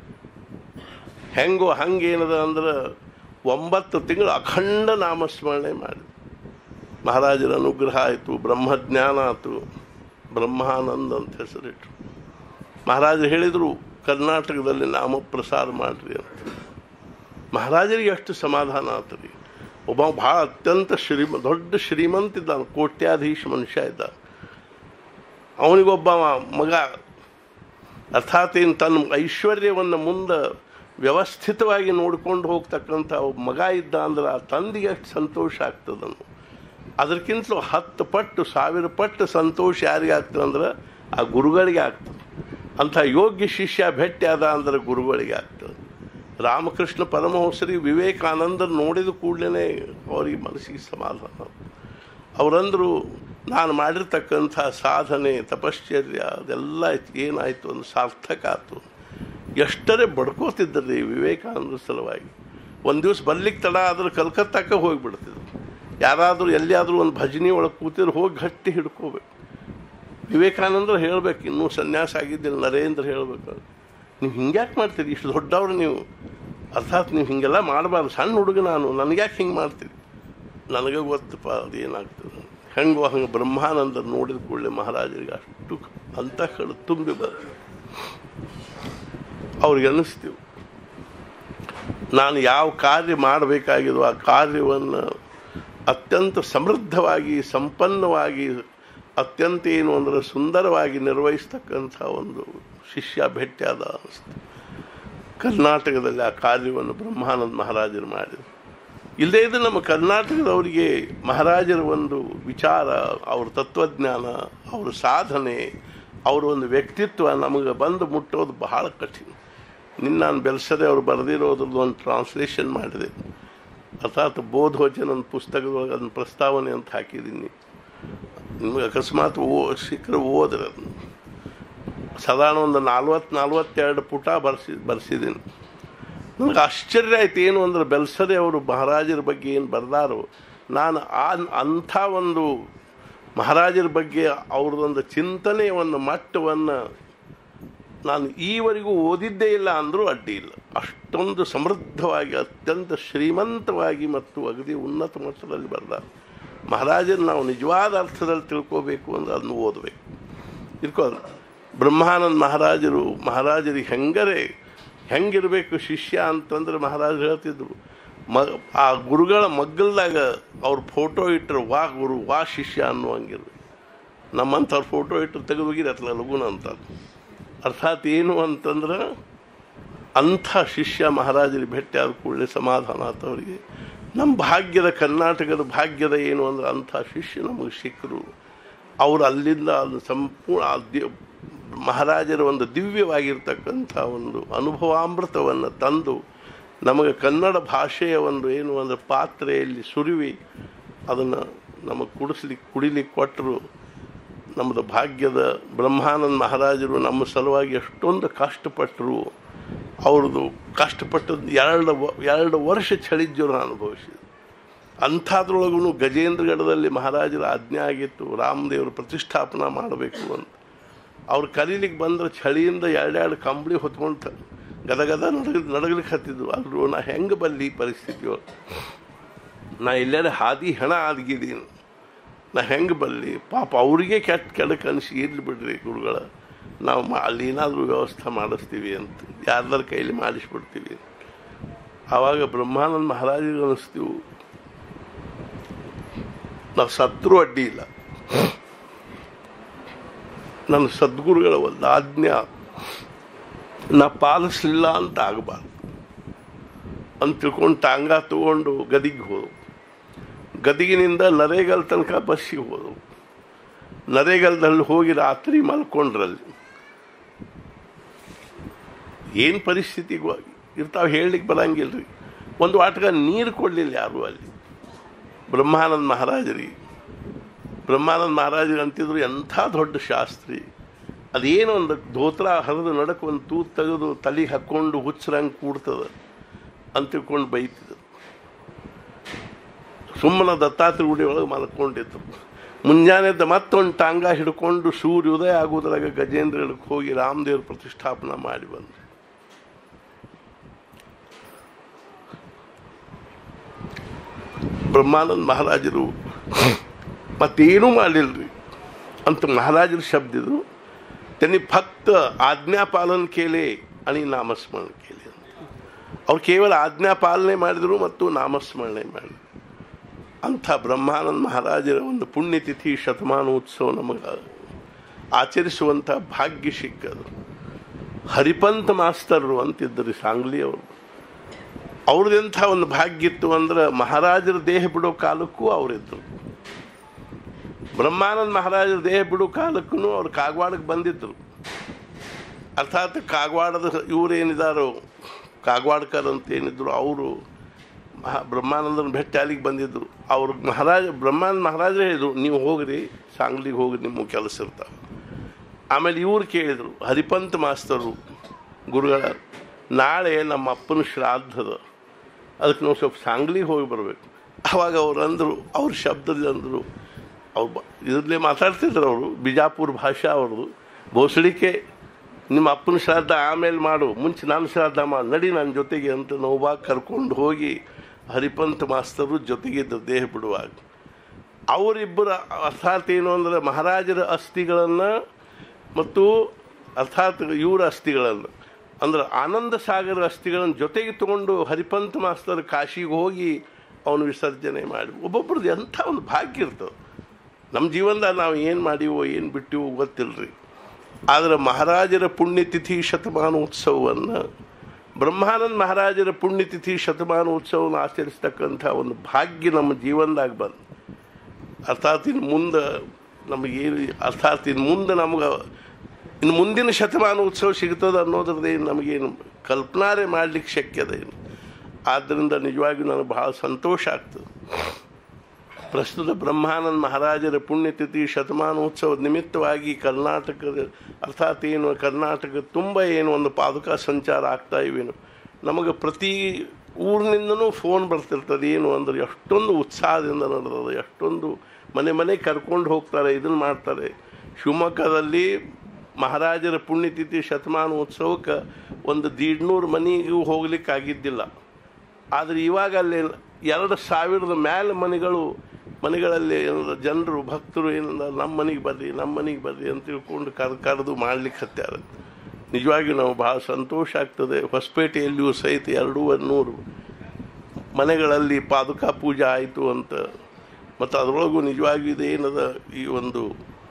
ಹೆಂಗೋ ಹಂಗೇನದ ಅಂದ್ರೆ ಒಂಬತ್ತು ತಿಂಗಳು ಅಖಂಡ ನಾಮಸ್ಮರಣೆ ಮಾಡಿ ಮಹಾರಾಜರ ಅನುಗ್ರಹ ಆಯಿತು ಬ್ರಹ್ಮಜ್ಞಾನ ಆಯಿತು ಬ್ರಹ್ಮಾನಂದ ಅಂತ ಹೆಸರಿಟ್ರು ಮಹಾರಾಜರು ಹೇಳಿದರು ಕರ್ನಾಟಕದಲ್ಲಿ ನಾಮ ಪ್ರಸಾರ ಮಾಡಿರಿ ಅಂತ ಮಹಾರಾಜರಿಗೆ ಎಷ್ಟು ಸಮಾಧಾನ ಆತು ರೀ ಒಬ್ಬ ಭಾಳ ಅತ್ಯಂತ ಶ್ರೀಮ ದೊಡ್ಡ ಶ್ರೀಮಂತ ಇದ್ದಾನೆ ಕೋಟ್ಯಾಧೀಶ ಮನುಷ್ಯ ಇದ್ದ ಅವನಿಗೊಬ್ಬ ಮಗ ಅರ್ಥಾತ್ ಏನು ತನ್ನ ಐಶ್ವರ್ಯವನ್ನು ಮುಂದೆ ವ್ಯವಸ್ಥಿತವಾಗಿ ನೋಡ್ಕೊಂಡು ಹೋಗ್ತಕ್ಕಂಥ ಒಬ್ಬ ಮಗ ಇದ್ದ ಅಂದ್ರೆ ಆ ತಂದೆಗೆ ಎಷ್ಟು ಸಂತೋಷ ಆಗ್ತದನ್ನು ಅದಕ್ಕಿಂತಲೂ ಹತ್ತು ಪಟ್ಟು ಸಾವಿರ ಪಟ್ಟು ಸಂತೋಷ ಯಾರಿಗೆ ಆಗ್ತದೆ ಅಂದ್ರೆ ಆ ಗುರುಗಳಿಗೆ ಆಗ್ತದೆ ಅಂಥ ಯೋಗ್ಯ ಶಿಷ್ಯ ಭೇಟಿ ಆದ ಅಂದ್ರೆ ಗುರುಗಳಿಗೆ ಆಗ್ತದೆ ರಾಮಕೃಷ್ಣ ಪರಮಹಂಸರಿಗೆ ವಿವೇಕಾನಂದರು ನೋಡಿದ ಕೂಡಲೇ ಅವರಿಗೆ ಮನಸ್ಸಿಗೆ ಸಮಾಧಾನ ಅವರಂದರು ನಾನು ಮಾಡಿರ್ತಕ್ಕಂಥ ಸಾಧನೆ ತಪಶ್ಚರ್ಯ ಅದೆಲ್ಲ ಏನಾಯಿತು ಒಂದು ಸಾರ್ಥಕ ಆಯಿತು ಎಷ್ಟರೇ ಬಡ್ಕೋತಿದ್ದರು ವಿವೇಕಾನಂದ ಸಲುವಾಗಿ ಒಂದು ದಿವಸ ಬರ್ಲಿಕ್ಕೆ ತಡ ಆದ್ರೆ ಕಲ್ಕತ್ತಾಕ್ಕೆ ಹೋಗಿಬಿಡ್ತಿದ್ರು ಯಾರಾದರೂ ಎಲ್ಲಿಯಾದರೂ ಒಂದು ಭಜನೆ ಒಳಗೆ ಕೂತಿದ್ರು ಹೋಗಿ ಗಟ್ಟಿ ಹಿಡ್ಕೋಬೇಕು ವಿವೇಕಾನಂದರು ಹೇಳ್ಬೇಕು ಇನ್ನೂ ಸನ್ಯಾಸ ಆಗಿದ್ದಿಲ್ಲ ನರೇಂದ್ರ ಹೇಳ್ಬೇಕು ನೀವು ಹಿಂಗ್ಯಾಕೆ ಮಾಡ್ತೀರಿ ಇಷ್ಟು ದೊಡ್ಡವ್ರು ನೀವು ಅರ್ಥಾತ್ ನೀವು ಹೀಗೆಲ್ಲ ಮಾಡಬಾರ್ದು ಸಣ್ಣ ಹುಡುಗ ನಾನು ನನಗ್ಯಾಕೆ ಹಿಂಗೆ ಮಾಡ್ತೀರಿ ನನಗೆ ಗೊತ್ತಪ್ಪ ಅದೇನಾಗ್ತದೆ ಹೆಂಗೋ ಹಂಗೆ ಬ್ರಹ್ಮಾನಂದ ನೋಡಿದ ಕೂಡಲೇ ಮಹಾರಾಜರಿಗೆ ಅಷ್ಟು ಅಂತಃಕರಣ ತುಂಬಿ ಬರ್ತದೆ ಅವ್ರಿಗೆ ಅನ್ನಿಸ್ತೀವಿ ನಾನು ಯಾವ ಕಾರ್ಯ ಮಾಡಬೇಕಾಗಿದೋ ಆ ಕಾರ್ಯವನ್ನು ಅತ್ಯಂತ ಸಮೃದ್ಧವಾಗಿ ಸಂಪನ್ನವಾಗಿ ಅತ್ಯಂತ ಏನು ಅಂದರೆ ಸುಂದರವಾಗಿ ನಿರ್ವಹಿಸ್ತಕ್ಕಂಥ ಒಂದು ಶಿಷ್ಯ ಭೇಟಿಯಾದ ಅನಿಸ್ತು ಕರ್ನಾಟಕದಲ್ಲಿ ಆ ಕಾರ್ಯವನ್ನು ಬ್ರಹ್ಮಾನಂದ ಮಹಾರಾಜರು ಮಾಡಿದರು ಇಲ್ಲದೇ ಇದು ನಮ್ಮ ಕರ್ನಾಟಕದವರಿಗೆ ಮಹಾರಾಜರ ಒಂದು ವಿಚಾರ ಅವ್ರ ತತ್ವಜ್ಞಾನ ಅವ್ರ ಸಾಧನೆ ಅವರ ಒಂದು ವ್ಯಕ್ತಿತ್ವ ನಮಗೆ ಬಂದು ಮುಟ್ಟೋದು ಬಹಳ ಕಠಿಣ ನಿನ್ನ ನಾನು ಬೆಳೆಸದೆ ಅವ್ರು ಬರೆದಿರೋದ್ರದ್ದು ಒಂದು ಟ್ರಾನ್ಸ್ಲೇಷನ್ ಮಾಡಿದೆ ಅರ್ಥಾತ್ ಬೋಧವಚನ ಒಂದು ಪುಸ್ತಕದೊಳಗೆ ಅದನ್ನ ಪ್ರಸ್ತಾವನೆ ಅಂತ ಹಾಕಿದ್ದೀನಿ ನಿಮಗೆ ಅಕಸ್ಮಾತ್ ಓ ಸಿಕ್ಕರೆ ಓದ್ರೆ ಅದನ್ನ ಸಾಧಾರಣ ಒಂದು ನಲ್ವತ್ತು ನಲ್ವತ್ತೆರಡು ಪುಟ ಬರ್ಸಿ ಬರ್ಸಿದ್ದೀನಿ ನನಗೆ ಆಶ್ಚರ್ಯ ಆಯ್ತು ಏನು ಅಂದ್ರೆ ಬೆಲ್ಸದೆ ಅವರು ಮಹಾರಾಜರ ಬಗ್ಗೆ ಏನು ಬರೆದಾರೋ ನಾನು ಆ ಅಂಥ ಒಂದು ಮಹಾರಾಜರ ಬಗ್ಗೆ ಅವ್ರದ್ದೊಂದು ಚಿಂತನೆಯ ಒಂದು ಮಟ್ಟವನ್ನು ನಾನು ಈವರೆಗೂ ಓದಿದ್ದೇ ಇಲ್ಲ ಅಂದರೂ ಅಡ್ಡಿ ಇಲ್ಲ ಅಷ್ಟೊಂದು ಸಮೃದ್ಧವಾಗಿ ಅತ್ಯಂತ ಶ್ರೀಮಂತವಾಗಿ ಮತ್ತು ಅಗದಿ ಉನ್ನತ ಮಟ್ಟದಲ್ಲಿ ಬರೆದಾರ ಮಹಾರಾಜರು ನಾವು ನಿಜವಾದ ಅರ್ಥದಲ್ಲಿ ತಿಳ್ಕೋಬೇಕು ಅಂದ್ರೆ ಅದನ್ನು ಓದಬೇಕು ತಿಳ್ಕೋದು ಬ್ರಹ್ಮಾನಂದ ಮಹಾರಾಜರು ಮಹಾರಾಜರಿಗೆ ಹೆಂಗರೆ ಹೆಂಗಿರಬೇಕು ಶಿಷ್ಯ ಅಂತಂದ್ರೆ ಮಹಾರಾಜರು ಹೇಳ್ತಿದ್ರು ಮ ಆ ಗುರುಗಳ ಮಗ್ಗಲ್ದಾಗ ಅವ್ರ ಫೋಟೋ ಇಟ್ಟರು ವಾ ಗುರು ವಾ ಶಿಷ್ಯ ಅನ್ನುವಂಗಿರ್ಬೇಕು ನಮ್ಮಂಥವ್ರ ಫೋಟೋ ಇಟ್ಟರು ತೆಗೆದೋಗಿರತ್ತಲ್ಲ ಲಗುನ ಅಂತ ಅರ್ಥಾತ್ ಏನು ಅಂತಂದ್ರೆ ಅಂಥ ಶಿಷ್ಯ ಮಹಾರಾಜರಿಗೆ ಭೇಟಿ ಆದ ಕೂಡಲೇ ಸಮಾಧಾನ ಆತವರಿಗೆ ನಮ್ಮ ಭಾಗ್ಯದ ಕರ್ನಾಟಕದ ಭಾಗ್ಯದ ಏನು ಅಂದ್ರೆ ಅಂಥ ಶಿಷ್ಯ ನಮಗೆ ಸಿಕ್ಕರು ಅವರು ಅಲ್ಲಿಂದ ಅದು ಸಂಪೂರ್ಣ ಆ ದಿ- ಮಹಾರಾಜರ ಒಂದು ದಿವ್ಯವಾಗಿರ್ತಕ್ಕಂಥ ಒಂದು ಅನುಭವಾಮೃತವನ್ನು ತಂದು ನಮಗೆ ಕನ್ನಡ ಭಾಷೆಯ ಒಂದು ಏನು ಅಂದರೆ ಪಾತ್ರೆಯಲ್ಲಿ ಸುರಿವಿ ಅದನ್ನು ನಮಗೆ ಕುಡಿಸ್ಲಿಕ್ಕೆ ಕುಡಿಲಿಕ್ಕೆ ಕೊಟ್ಟರು ನಮ್ಮದು ಭಾಗ್ಯದ ಬ್ರಹ್ಮಾನಂದ ಮಹಾರಾಜರು ನಮ್ಮ ಸಲುವಾಗಿ ಎಷ್ಟೊಂದು ಕಷ್ಟಪಟ್ಟರು ಅವ್ರದ್ದು ಕಷ್ಟಪಟ್ಟದ್ದು ಎರಡು ವ- ಎರಡು ವರ್ಷ ಚಳಿಜ್ವರ ಅನುಭವಿಸಿದ್ರು ಅಂಥದ್ರೊಳಗೂ ಗಜೇಂದ್ರಗಢದಲ್ಲಿ ಮಹಾರಾಜರ ಆಜ್ಞೆ ಆಗಿತ್ತು ರಾಮದೇವರು ಪ್ರತಿಷ್ಠಾಪನಾ ಮಾಡಬೇಕು ಅಂತ ಅವ್ರು ಕರೀಲಿಕ್ಕೆ ಬಂದ್ರೆ ಚಳಿಯಿಂದ ಎರಡೆರಡು ಕಂಬಳಿ ಹೊತ್ಕೊಂಡು ಗದಗದ ನಡಗ ನಡಗಲಿಕ್ಕೆ ಹತ್ತಿದ್ರು ಆದರೂ ನಾ ಹೆಂಗೆ ಬಲ್ಲಿ ಈ ಪರಿಸ್ಥಿತಿ ಒಳಗೆ? ನಾ ಎಲ್ಲೆಡೆ ಹಾದಿ ಹೆಣ ಆಗಿದ್ದೀನಿ ನಾ ಹೆಂಗೆ ಬರಲಿ ಪಾಪ ಅವರಿಗೆ ಕೆಟ್ಟ ಕೆಡಕ್ಕೆ ಅನಿಸಿ ಇರ್ಲಿ ಬಿಡ್ರಿ ಗುರುಗಳ ನಾವು ಮಾ ಅಲ್ಲಿ ಏನಾದರೂ ವ್ಯವಸ್ಥೆ ಮಾಡಿಸ್ತೀವಿ ಅಂತ ಯಾರ್ದಾರ ಕೈಲಿ ಮಾಡಿಸ್ಬಿಡ್ತೀವಿ ಆವಾಗ ಬ್ರಹ್ಮಾನಂದ ಮಹಾರಾಜಿಗೆ ಅನಿಸ್ತೀವಿ ನಾವು ಸತ್ರು ಅಡ್ಡಿ ಇಲ್ಲ ನನ್ನ ಸದ್ಗುರುಗಳ ಒಂದು ಆಜ್ಞಾ ನಾ ಪಾಲಿಸಲಿಲ್ಲ ಅಂತ ಆಗಬಾರ್ದು ಅಂತ ತಿಳ್ಕೊಂಡು ಟಾಂಗ ತಗೊಂಡು ಗದಿಗೆ ಹೋದವು ಗದಿಗಿನಿಂದ ನರೇಗಲ್ ತನಕ ಬಸ್ಸಿಗೆ ಹೋದವು ನರೇಗಲ್ದಲ್ಲಿ ಹೋಗಿ ರಾತ್ರಿ ಮಲ್ಕೊಂಡ್ರಲ್ಲಿ ಏನು ಪರಿಸ್ಥಿತಿ ಇರ್ತಾವೆ ಹೇಳಲಿಕ್ಕೆ ಬರಂಗಿಲ್ರಿ ಒಂದು ಆಟಗ ನೀರು ಕೊಡಲಿಲ್ಲ ಯಾರು ಅಲ್ಲಿ ಬ್ರಹ್ಮಾನಂದ ಮಹಾರಾಜರಿಗೆ ಬ್ರಹ್ಮಾನಂದ ಮಹಾರಾಜರು ಅಂತಿದ್ರು ಎಂಥ ದೊಡ್ಡ ಶಾಸ್ತ್ರಿ ಅದೇನೋ ಒಂದು ಧೋತ್ರ ಹರಿದು ನಡಕ್ಕೆ ಒಂದು ತೂತ್ ತೆಗೆದು ತಲೆಗೆ ಹಾಕ್ಕೊಂಡು ಹುಚ್ಚರಂಗೆ ಕೂಡ್ತದ ಅಂತ ತಿಳ್ಕೊಂಡು ಬೈತಿದ್ರು ಸುಮ್ಮನೆ ದತ್ತಾತ್ರಿ ಗುಡಿ ಒಳಗೆ ಮಲ್ಕೊಂಡಿದ್ರು ಮುಂಜಾನೆದ ಮತ್ತೊಂದು ಟಾಂಗ ಹಿಡ್ಕೊಂಡು ಸೂರ್ಯ ಉದಯ ಆಗುವುದ್ರಾಗ ಗಜೇಂದ್ರಗಳಿಗೆ ಹೋಗಿ ರಾಮದೇವ್ರ ಪ್ರತಿಷ್ಠಾಪನೆ ಮಾಡಿ ಬಂದ್ರು ಬ್ರಹ್ಮಾನಂದ ಮಹಾರಾಜರು ಮತ್ತೇನೂ ಮಾಡಲಿಲ್ರಿ ಅಂತ ಮಹಾರಾಜರ ಶಬ್ದ ಇದು त्यांनी फक्त आज्ञा पालन केले आणि नामस्मरण केले ಅವ್ರು ಕೇವಲ ಆಜ್ಞಾ ಪಾಲನೆ ಮಾಡಿದರು ಮತ್ತು ನಾಮಸ್ಮರಣೆ ಮಾಡಿದರು ಅಂಥ ಬ್ರಹ್ಮಾನಂದ ಮಹಾರಾಜರ ಒಂದು ಪುಣ್ಯತಿಥಿ ಶತಮಾನೋತ್ಸವ ನಮಗೆ ಆಚರಿಸುವಂಥ ಭಾಗ್ಯ ಸಿಕ್ಕದು ಹರಿಪಂತ ಮಾಸ್ತರರು ಅಂತಿದ್ದರು ಸಾಂಗ್ಲಿಯವರು ಅವ್ರದ್ದೆಂಥ ಒಂದು ಭಾಗ್ಯ ಇತ್ತು ಅಂದ್ರೆ ಮಹಾರಾಜರ ದೇಹ ಬಿಡೋ ಕಾಲಕ್ಕೂ ಅವರಿದ್ದರು ಬ್ರಹ್ಮಾನಂದ ಮಹಾರಾಜರ ದೇಹ ಬಿಡೋ ಕಾಲಕ್ಕೂ ಅವ್ರು ಕಾಗವಾಡಕ್ಕೆ ಬಂದಿದ್ದರು ಅರ್ಥಾತ್ ಕಾಗವಾಡದ ಇವರೇನಿದಾರೋ ಕಾಗವಾಡ್ಕರ್ ಅಂತ ಏನಿದ್ರು ಅವರು ಮಹಾ ಬ್ರಹ್ಮಾನಂದನ ಭೇಟಿ ಅಲ್ಲಿಗೆ ಬಂದಿದ್ದರು ಅವ್ರು ಮಹಾರಾಜ ಬ್ರಹ್ಮಾನಂದ ಮಹಾರಾಜರೇ ಹೇಳಿದರು ನೀವು ಹೋಗ್ರಿ ಸಾಂಗ್ಲಿಗೆ ಹೋಗಿ ನಿಮ್ಮ ಕೆಲಸ ಇರ್ತಾವೆ ಆಮೇಲೆ ಇವ್ರು ಕೇಳಿದರು ಹರಿಪಂತ ಮಾಸ್ತರು ಗುರುಗಳ ನಾಳೆ ನಮ್ಮ ಅಪ್ಪನ ಶ್ರಾದ್ದದ ಅದಕ್ಕೆ ನಾವು ಸ್ವಲ್ಪ ಸಾಂಗ್ಲಿಗೆ ಹೋಗಿ ಬರಬೇಕು ಆವಾಗ ಅವ್ರು ಅಂದರು ಅವ್ರ ಶಬ್ದದಲ್ಲಿ ಅಂದರು ಅವ್ರು ಬ ಇದರಲ್ಲೇ ಮಾತಾಡ್ತಿದ್ರು ಅವರು ಬಿಜಾಪುರ ಭಾಷಾ ಅವ್ರದ್ದು ಭೋಸಡಿಕೆ ನಿಮ್ಮ ಅಪ್ಪನ ಶ್ರಾದ್ದ ಆಮೇಲೆ ಮಾಡು ಮುಂಚೆ ನಾನು ಶ್ರಾದ್ದ ಮಾಡಿ ನಡಿ ನನ್ನ ಜೊತೆಗೆ ಅಂತ ನೋವಾಗ ಕರ್ಕೊಂಡು ಹೋಗಿ ಹರಿಪಂತ ಮಾಸ್ತರು ಜೊತೆಗಿದ್ದರು ದೇಹ ಬಿಡುವಾಗ ಅವರಿಬ್ಬರ ಅರ್ಥಾತ್ ಏನು ಅಂದರೆ ಮಹಾರಾಜರ ಅಸ್ಥಿಗಳನ್ನು ಮತ್ತು ಅರ್ಥಾತ್ ಇವರ ಅಸ್ಥಿಗಳನ್ನು ಅಂದ್ರೆ ಆನಂದ ಸಾಗರ ಅಸ್ಥಿಗಳನ್ನು ಜೊತೆಗೆ ತಗೊಂಡು ಹರಿಪಂತ ಮಾಸ್ತರ್ ಕಾಶಿಗೆ ಹೋಗಿ ಅವನು ವಿಸರ್ಜನೆ ಮಾಡಿ ಒಬ್ಬೊಬ್ರದ್ದು ಎಂಥ ಒಂದು ಭಾಗ್ಯ ಇರ್ತದೆ ನಮ್ಮ ಜೀವನದಾಗ ನಾವು ಏನು ಮಾಡೀವೋ ಏನು ಬಿಟ್ಟಿವೋ ಗೊತ್ತಿಲ್ಲರಿ ಆದರೆ ಮಹಾರಾಜರ ಪುಣ್ಯತಿಥಿ ಶತಮಾನೋತ್ಸವವನ್ನು ಬ್ರಹ್ಮಾನಂದ ಮಹಾರಾಜರ ಪುಣ್ಯತಿಥಿ ಶತಮಾನೋತ್ಸವವನ್ನು ಆಚರಿಸ್ತಕ್ಕಂಥ ಒಂದು ಭಾಗ್ಯ ನಮ್ಮ ಜೀವನದಾಗ ಬಂದು ಅರ್ಥಾತ್ ಇನ್ನು ಮುಂದೆ ನಮಗೇನು ಅರ್ಥಾತ್ ಇನ್ನು ಮುಂದೆ ನಮ್ಗೆ ಇನ್ನು ಮುಂದಿನ ಶತಮಾನೋತ್ಸವ ಸಿಗ್ತದೆ ಅನ್ನೋದ್ರದ್ದೇನು ನಮಗೇನು ಕಲ್ಪನಾರೇ ಮಾಡಲಿಕ್ಕೆ ಶಕ್ಯದ ಏನು ಆದ್ದರಿಂದ ನಿಜವಾಗಿಯೂ ನನಗೆ ಭಾಳ ಸಂತೋಷ ಆಗ್ತದೆ ಪ್ರಸ್ತುತ ಬ್ರಹ್ಮಾನಂದ ಮಹಾರಾಜರ ಪುಣ್ಯತಿಥಿ ಶತಮಾನೋತ್ಸವದ ನಿಮಿತ್ತವಾಗಿ ಕರ್ನಾಟಕದ ಅರ್ಥಾತ್ ಏನು ಕರ್ನಾಟಕ ತುಂಬ ಏನು ಒಂದು ಪಾದುಕಾ ಸಂಚಾರ ಆಗ್ತಾ ಇವೇನು ನಮಗೆ ಪ್ರತಿ ಊರಿನಿಂದನೂ ಫೋನ್ ಬರ್ತಿರ್ತದೆ ಏನು ಅಂದ್ರೆ ಎಷ್ಟೊಂದು ಉತ್ಸಾಹದಿಂದ ನಡೆದದ ಎಷ್ಟೊಂದು ಮನೆ ಮನೆ ಕರ್ಕೊಂಡು ಹೋಗ್ತಾರೆ ಇದನ್ನು ಮಾಡ್ತಾರೆ ಶಿವಮೊಗ್ಗದಲ್ಲಿ ಮಹಾರಾಜರ ಪುಣ್ಯತಿಥಿ ಶತಮಾನೋತ್ಸವಕ್ಕೆ ಒಂದು ದೀಡ್ನೂರು ಮನೆಗೂ ಹೋಗ್ಲಿಕ್ಕೆ ಆಗಿದ್ದಿಲ್ಲ ಆದರೆ ಇವಾಗ ಅಲ್ಲಿ ಎರಡು ಸಾವಿರದ ಮೇಲೆ ಮನೆಗಳು ಮನೆಗಳಲ್ಲಿ ಏನಂದ್ರೆ ಜನರು ಭಕ್ತರು ಏನಂದ್ರೆ ನಮ್ಮ ಮನೆಗೆ ಬರ್ರಿ ನಮ್ಮ ಮನೆಗೆ ಬರ್ರಿ ಅಂತ ತಿಳ್ಕೊಂಡು ಕರ್ ಕರೆದು ಮಾಡ್ಲಿಕ್ಕೆ ಹತ್ಯಾರ ನಿಜವಾಗಿಯೂ ನಾವು ಭಾಳ ಸಂತೋಷ ಆಗ್ತದೆ ಹೊಸಪೇಟೆಯಲ್ಲಿಯೂ ಸಹಿತ ಎರಡೂವರೆ ನೂರು ಮನೆಗಳಲ್ಲಿ ಪಾದುಕಾ ಪೂಜೆ ಆಯಿತು ಅಂತ ಮತ್ತು ಅದರೊಳಗೂ ನಿಜವಾಗಿಯೂ ಇದೇನದ ಈ ಒಂದು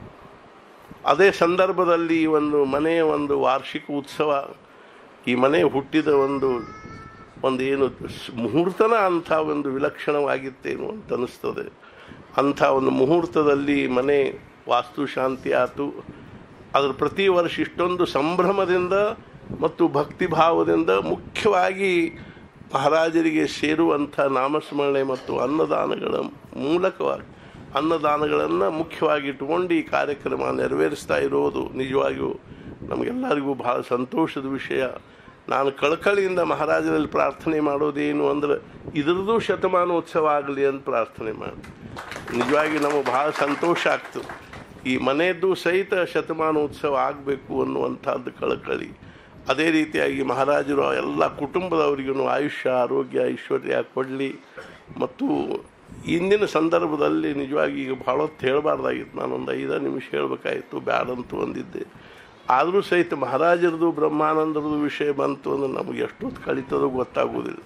ಅದೇ ಸಂದರ್ಭದಲ್ಲಿ ಈ ಒಂದು ಮನೆಯ ಒಂದು ವಾರ್ಷಿಕ ಉತ್ಸವ ಈ ಮನೆ ಹುಟ್ಟಿದ ಒಂದು ಒಂದು ಏನು ಮುಹೂರ್ತನ ಅಂಥ ಒಂದು ವಿಲಕ್ಷಣವಾಗಿತ್ತೇನು ಅಂತ ಅನ್ನಿಸ್ತದೆ ಅಂಥ ಒಂದು ಮುಹೂರ್ತದಲ್ಲಿ ಮನೆ ವಾಸ್ತುಶಾಂತಿ ಆಯಿತು ಅದ್ರ ಪ್ರತಿ ವರ್ಷ ಇಷ್ಟೊಂದು ಸಂಭ್ರಮದಿಂದ ಮತ್ತು ಭಕ್ತಿಭಾವದಿಂದ ಮುಖ್ಯವಾಗಿ ಮಹಾರಾಜರಿಗೆ ಸೇರುವಂಥ ನಾಮಸ್ಮರಣೆ ಮತ್ತು ಅನ್ನದಾನಗಳ ಮೂಲಕವಾಗಿ ಅನ್ನದಾನಗಳನ್ನು ಮುಖ್ಯವಾಗಿ ಇಟ್ಟುಕೊಂಡು ಈ ಕಾರ್ಯಕ್ರಮ ನೆರವೇರಿಸ್ತಾ ಇರೋದು ನಿಜವಾಗಿಯೂ ನಮಗೆಲ್ಲರಿಗೂ ಬಹಳ ಸಂತೋಷದ ವಿಷಯ ನಾನು ಕಳಕಳಿಯಿಂದ ಮಹಾರಾಜರಲ್ಲಿ ಪ್ರಾರ್ಥನೆ ಮಾಡೋದೇನು ಅಂದ್ರೆ ಇದ್ರದ್ದು ಶತಮಾನೋತ್ಸವ ಆಗಲಿ ಅಂತ ಪ್ರಾರ್ಥನೆ ಮಾಡಿ ನಿಜವಾಗಿ ನಮಗೆ ಬಹಳ ಸಂತೋಷ ಆಗ್ತದೆ ಈ ಮನೆಯದ್ದು ಸಹಿತ ಶತಮಾನೋತ್ಸವ ಆಗಬೇಕು ಅನ್ನುವಂಥದ್ದು ಕಳಕಳಿ ಅದೇ ರೀತಿಯಾಗಿ ಮಹಾರಾಜರು ಎಲ್ಲ ಕುಟುಂಬದವರಿಗೂ ಆಯುಷ್ಯ ಆರೋಗ್ಯ ಐಶ್ವರ್ಯ ಕೊಡಲಿ ಮತ್ತು ಇಂದಿನ ಸಂದರ್ಭದಲ್ಲಿ ನಿಜವಾಗಿ ಈಗ ಭಾಳ ಹೊತ್ತು ಹೇಳಬಾರ್ದಾಗಿತ್ತು ನಾನೊಂದು ಐದು ನಿಮಿಷ ಹೇಳಬೇಕಾಯಿತು ಬ್ಯಾಡಂತೂ ಅಂದಿದ್ದೆ ಆದರೂ ಸಹಿತ ಮಹಾರಾಜರದು ಬ್ರಹ್ಮಾನಂದರದು ವಿಷಯ ಬಂತು ಅಂದ್ರೆ ನಮಗೆ ಎಷ್ಟೊತ್ತು ಕಳೀತದೋ ಗೊತ್ತಾಗೋದಿಲ್ಲ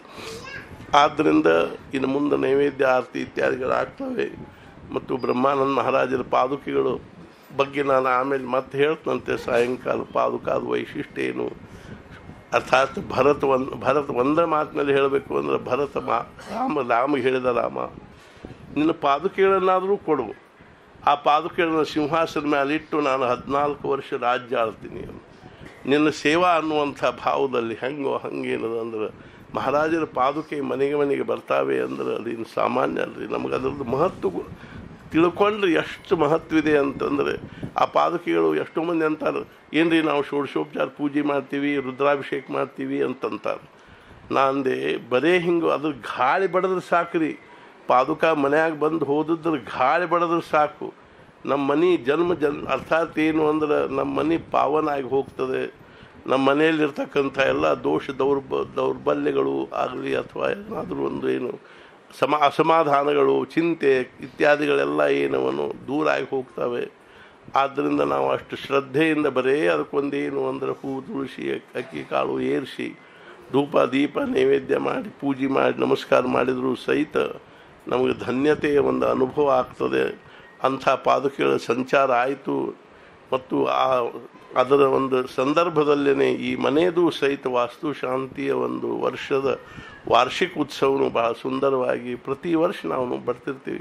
ಆದ್ದರಿಂದ ಇನ್ನು ಮುಂದೆ ನೈವೇದ್ಯ ಆರತಿ ಇತ್ಯಾದಿಗಳಾಗ್ತವೆ ಮತ್ತು ಬ್ರಹ್ಮಾನಂದ ಮಹಾರಾಜರ ಪಾದುಕೆಗಳು ಬಗ್ಗೆ ನಾನು ಆಮೇಲೆ ಮತ್ತೆ ಹೇಳ್ತಂತೆ ಸಾಯಂಕಾಲ ಪಾದುಕಾದ ವೈಶಿಷ್ಟ್ಯ ಏನು ಅರ್ಥಾತ್ ಭರತ ಒಂದು ಭರತ ಒಂದೇ ಮಾತಿನಲ್ಲಿ ಹೇಳಬೇಕು ಅಂದ್ರೆ ಭರತ ಮಾ ರಾಮ ರಾಮ ಹೇಳಿದ ರಾಮ ನಿನ್ನ ಪಾದುಕೆಗಳನ್ನಾದರೂ ಕೊಡು ಆ ಪಾದುಕೆಗಳನ್ನ ಸಿಂಹಾಸನ ಮೇಲಿಟ್ಟು ನಾನು ಹದಿನಾಲ್ಕು ವರ್ಷ ರಾಜ್ಯ ಆಳ್ತೀನಿ ನಿನ್ನ ಸೇವಾ ಅನ್ನುವಂಥ ಭಾವದಲ್ಲಿ ಹೆಂಗೋ ಹಂಗೇನದ ಅಂದ್ರೆ ಮಹಾರಾಜರ ಪಾದುಕೆ ಮನೆಗೆ ಮನೆಗೆ ಬರ್ತಾವೆ ಅಂದ್ರೆ ಅದೇನು ಸಾಮಾನ್ಯ ಅಲ್ರಿ ನಮಗೆ ಅದರದ್ದು ಮಹತ್ವ ಗೊ- ತಿಳ್ಕೊಂಡ್ರೆ ಎಷ್ಟು ಮಹತ್ವ ಇದೆ ಅಂತಂದರೆ ಆ ಪಾದುಕೆಗಳು ಎಷ್ಟೋ ಮಂದಿ ಅಂತಾರೆ ಏನ್ರಿ ನಾವು ಷೋಡಶೋಪಚಾರ ಪೂಜೆ ಮಾಡ್ತೀವಿ ರುದ್ರಾಭಿಷೇಕ ಮಾಡ್ತೀವಿ ಅಂತಂತಾರೆ ನಾಂದೆ ಬರೇ ಹಿಂಗೆ ಅದ್ರ ಗಾಳಿ ಬಡದ್ರೆ ಸಾಕ್ರಿ ಪಾದುಕ ಮನ್ಯಾಗ ಬಂದು ಹೋದಿದ್ರೆ ಗಾಳಿ ಬಡದ್ರೆ ಸಾಕು ನಮ್ಮ ಮನೆ ಜನ್ಮ ಜನ್ ಅರ್ಥಾತ್ ಏನು ಅಂದ್ರೆ ನಮ್ಮ ಮನೆ ಪಾವನ ಆಗಿ ಹೋಗ್ತದೆ ನಮ್ಮ ಮನೆಯಲ್ಲಿರ್ತಕ್ಕಂಥ ಎಲ್ಲ ದೋಷ ದೌರ್ಬ ದೌರ್ಬಲ್ಯಗಳು ಆಗಲಿ ಅಥವಾ ಏನಾದರೂ ಒಂದು ಏನು ಸಮ ಅಸಮಾಧಾನಗಳು ಚಿಂತೆ ಇತ್ಯಾದಿಗಳೆಲ್ಲ ಏನವನ್ನು ದೂರ ಆಗಿ ಹೋಗ್ತವೆ ಆದ್ದರಿಂದ ನಾವು ಅಷ್ಟು ಶ್ರದ್ಧೆಯಿಂದ ಬರೇ ಅದಕ್ಕೊಂದೇನು ಅಂದ್ರೆ ಹೂ ತುಳಸಿ ಅಕ್ಕಿ ಕಾಳು ಏರಿಸಿ ಧೂಪ ದೀಪ ನೈವೇದ್ಯ ಮಾಡಿ ಪೂಜೆ ಮಾಡಿ ನಮಸ್ಕಾರ ಮಾಡಿದರೂ ಸಹಿತ ನಮಗೆ ಧನ್ಯತೆಯ ಒಂದು ಅನುಭವ ಆಗ್ತದೆ ಅಂಥ ಪಾದುಕೆಗಳ ಸಂಚಾರ ಆಯಿತು ಮತ್ತು ಆ ಅದರ ಒಂದು ಸಂದರ್ಭದಲ್ಲೇ ಈ ಮನೆಯದು ಸಹಿತ ವಾಸ್ತು ಶಾಂತಿಯ ಒಂದು ವರ್ಷದ ವಾರ್ಷಿಕ ಉತ್ಸವನು ಬಹಳ ಸುಂದರವಾಗಿ ಪ್ರತಿ ವರ್ಷ ನಾವು ಬರ್ತಿರ್ತೀವಿ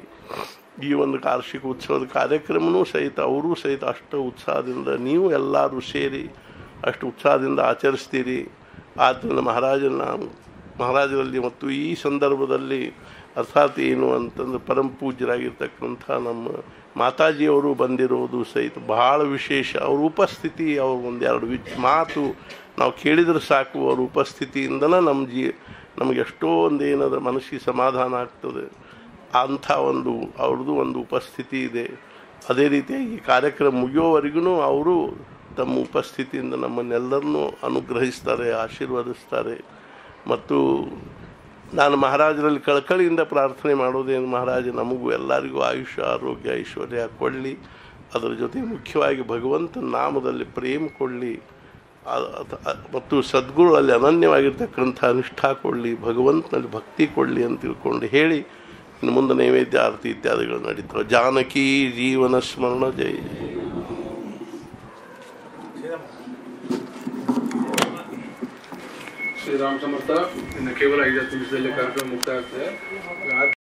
ಈ ಒಂದು ವಾರ್ಷಿಕ ಉತ್ಸವದ ಕಾರ್ಯಕ್ರಮನೂ ಸಹಿತ ಅವರೂ ಸಹಿತ ಅಷ್ಟು ಉತ್ಸಾಹದಿಂದ ನೀವು ಎಲ್ಲರೂ ಸೇರಿ ಅಷ್ಟು ಉತ್ಸಾಹದಿಂದ ಆಚರಿಸ್ತೀರಿ ಆದ್ದರಿಂದ ಮಹಾರಾಜನ ಮಹಾರಾಜರಲ್ಲಿ ಮತ್ತು ಈ ಸಂದರ್ಭದಲ್ಲಿ ಅರ್ಥಾತ್ ಏನು ಅಂತಂದ್ರೆ ಪರಮ ಪೂಜ್ಯರಾಗಿರ್ತಕ್ಕಂಥ ನಮ್ಮ ಮಾತಾಜಿಯವರು ಬಂದಿರೋದು ಸಹಿತ ಬಹಳ ವಿಶೇಷ ಅವ್ರ ಉಪಸ್ಥಿತಿ ಅವ್ರ ಒಂದೆರಡು ವಿಚ್ ಮಾತು ನಾವು ಕೇಳಿದ್ರೆ ಸಾಕು ಅವ್ರ ಉಪಸ್ಥಿತಿಯಿಂದನೇ ನಮ್ಮ ಜೀ ನಮಗೆ ಎಷ್ಟೋ ಒಂದು ಏನದ ಮನಸ್ಸಿಗೆ ಸಮಾಧಾನ ಆಗ್ತದೆ ಅಂಥ ಒಂದು ಅವ್ರದ್ದು ಒಂದು ಉಪಸ್ಥಿತಿ ಇದೆ ಅದೇ ರೀತಿಯಾಗಿ ಈ ಕಾರ್ಯಕ್ರಮ ಮುಗಿಯೋವರೆಗೂ ಅವರು ತಮ್ಮ ಉಪಸ್ಥಿತಿಯಿಂದ ನಮ್ಮನ್ನೆಲ್ಲರನ್ನೂ ಅನುಗ್ರಹಿಸ್ತಾರೆ ಆಶೀರ್ವದಿಸ್ತಾರೆ ಮತ್ತು ನಾನು ಮಹಾರಾಜರಲ್ಲಿ ಕಳಕಳಿಯಿಂದ ಪ್ರಾರ್ಥನೆ ಮಾಡೋದೇನು ಮಹಾರಾಜ ನಮಗೂ ಎಲ್ಲರಿಗೂ ಆಯುಷ್ಯ ಆರೋಗ್ಯ ಐಶ್ವರ್ಯ ಕೊಡಲಿ ಅದರ ಜೊತೆ ಮುಖ್ಯವಾಗಿ ಭಗವಂತನ ನಾಮದಲ್ಲಿ ಪ್ರೇಮ ಕೊಡಲಿ ಆ- ಅಥ- ಅ- ಮತ್ತು ಸದ್ಗುರುಗಳಲ್ಲಿ ಅನನ್ಯವಾಗಿರ್ತಕ್ಕಂಥ ನಿಷ್ಠಾ ಕೊಡಲಿ ಭಗವಂತನಲ್ಲಿ ಭಕ್ತಿ ಕೊಡಲಿ ಅಂತ ತಿಳ್ಕೊಂಡು ಹೇಳಿ ಇನ್ನು ಮುಂದೆ ನೈವೇದ್ಯ ಆರತಿ ಇತ್ಯಾದಿಗಳು ನಡೀತವೆ ಜಾನಕಿ ಜೀವನ ಸ್ಮರಣ ಜೈ ಶ್ರೀರಾಮ್ ಸಮರ್ಥ ಇನ್ನು ಕೇವಲ ಐದು ಹತ್ತು ನಿಮಿಷದಲ್ಲಿ ಕಾರ್ಯಕ್ರಮ ಮುಕ್ತಾಯ ಆಗ್ತದೆ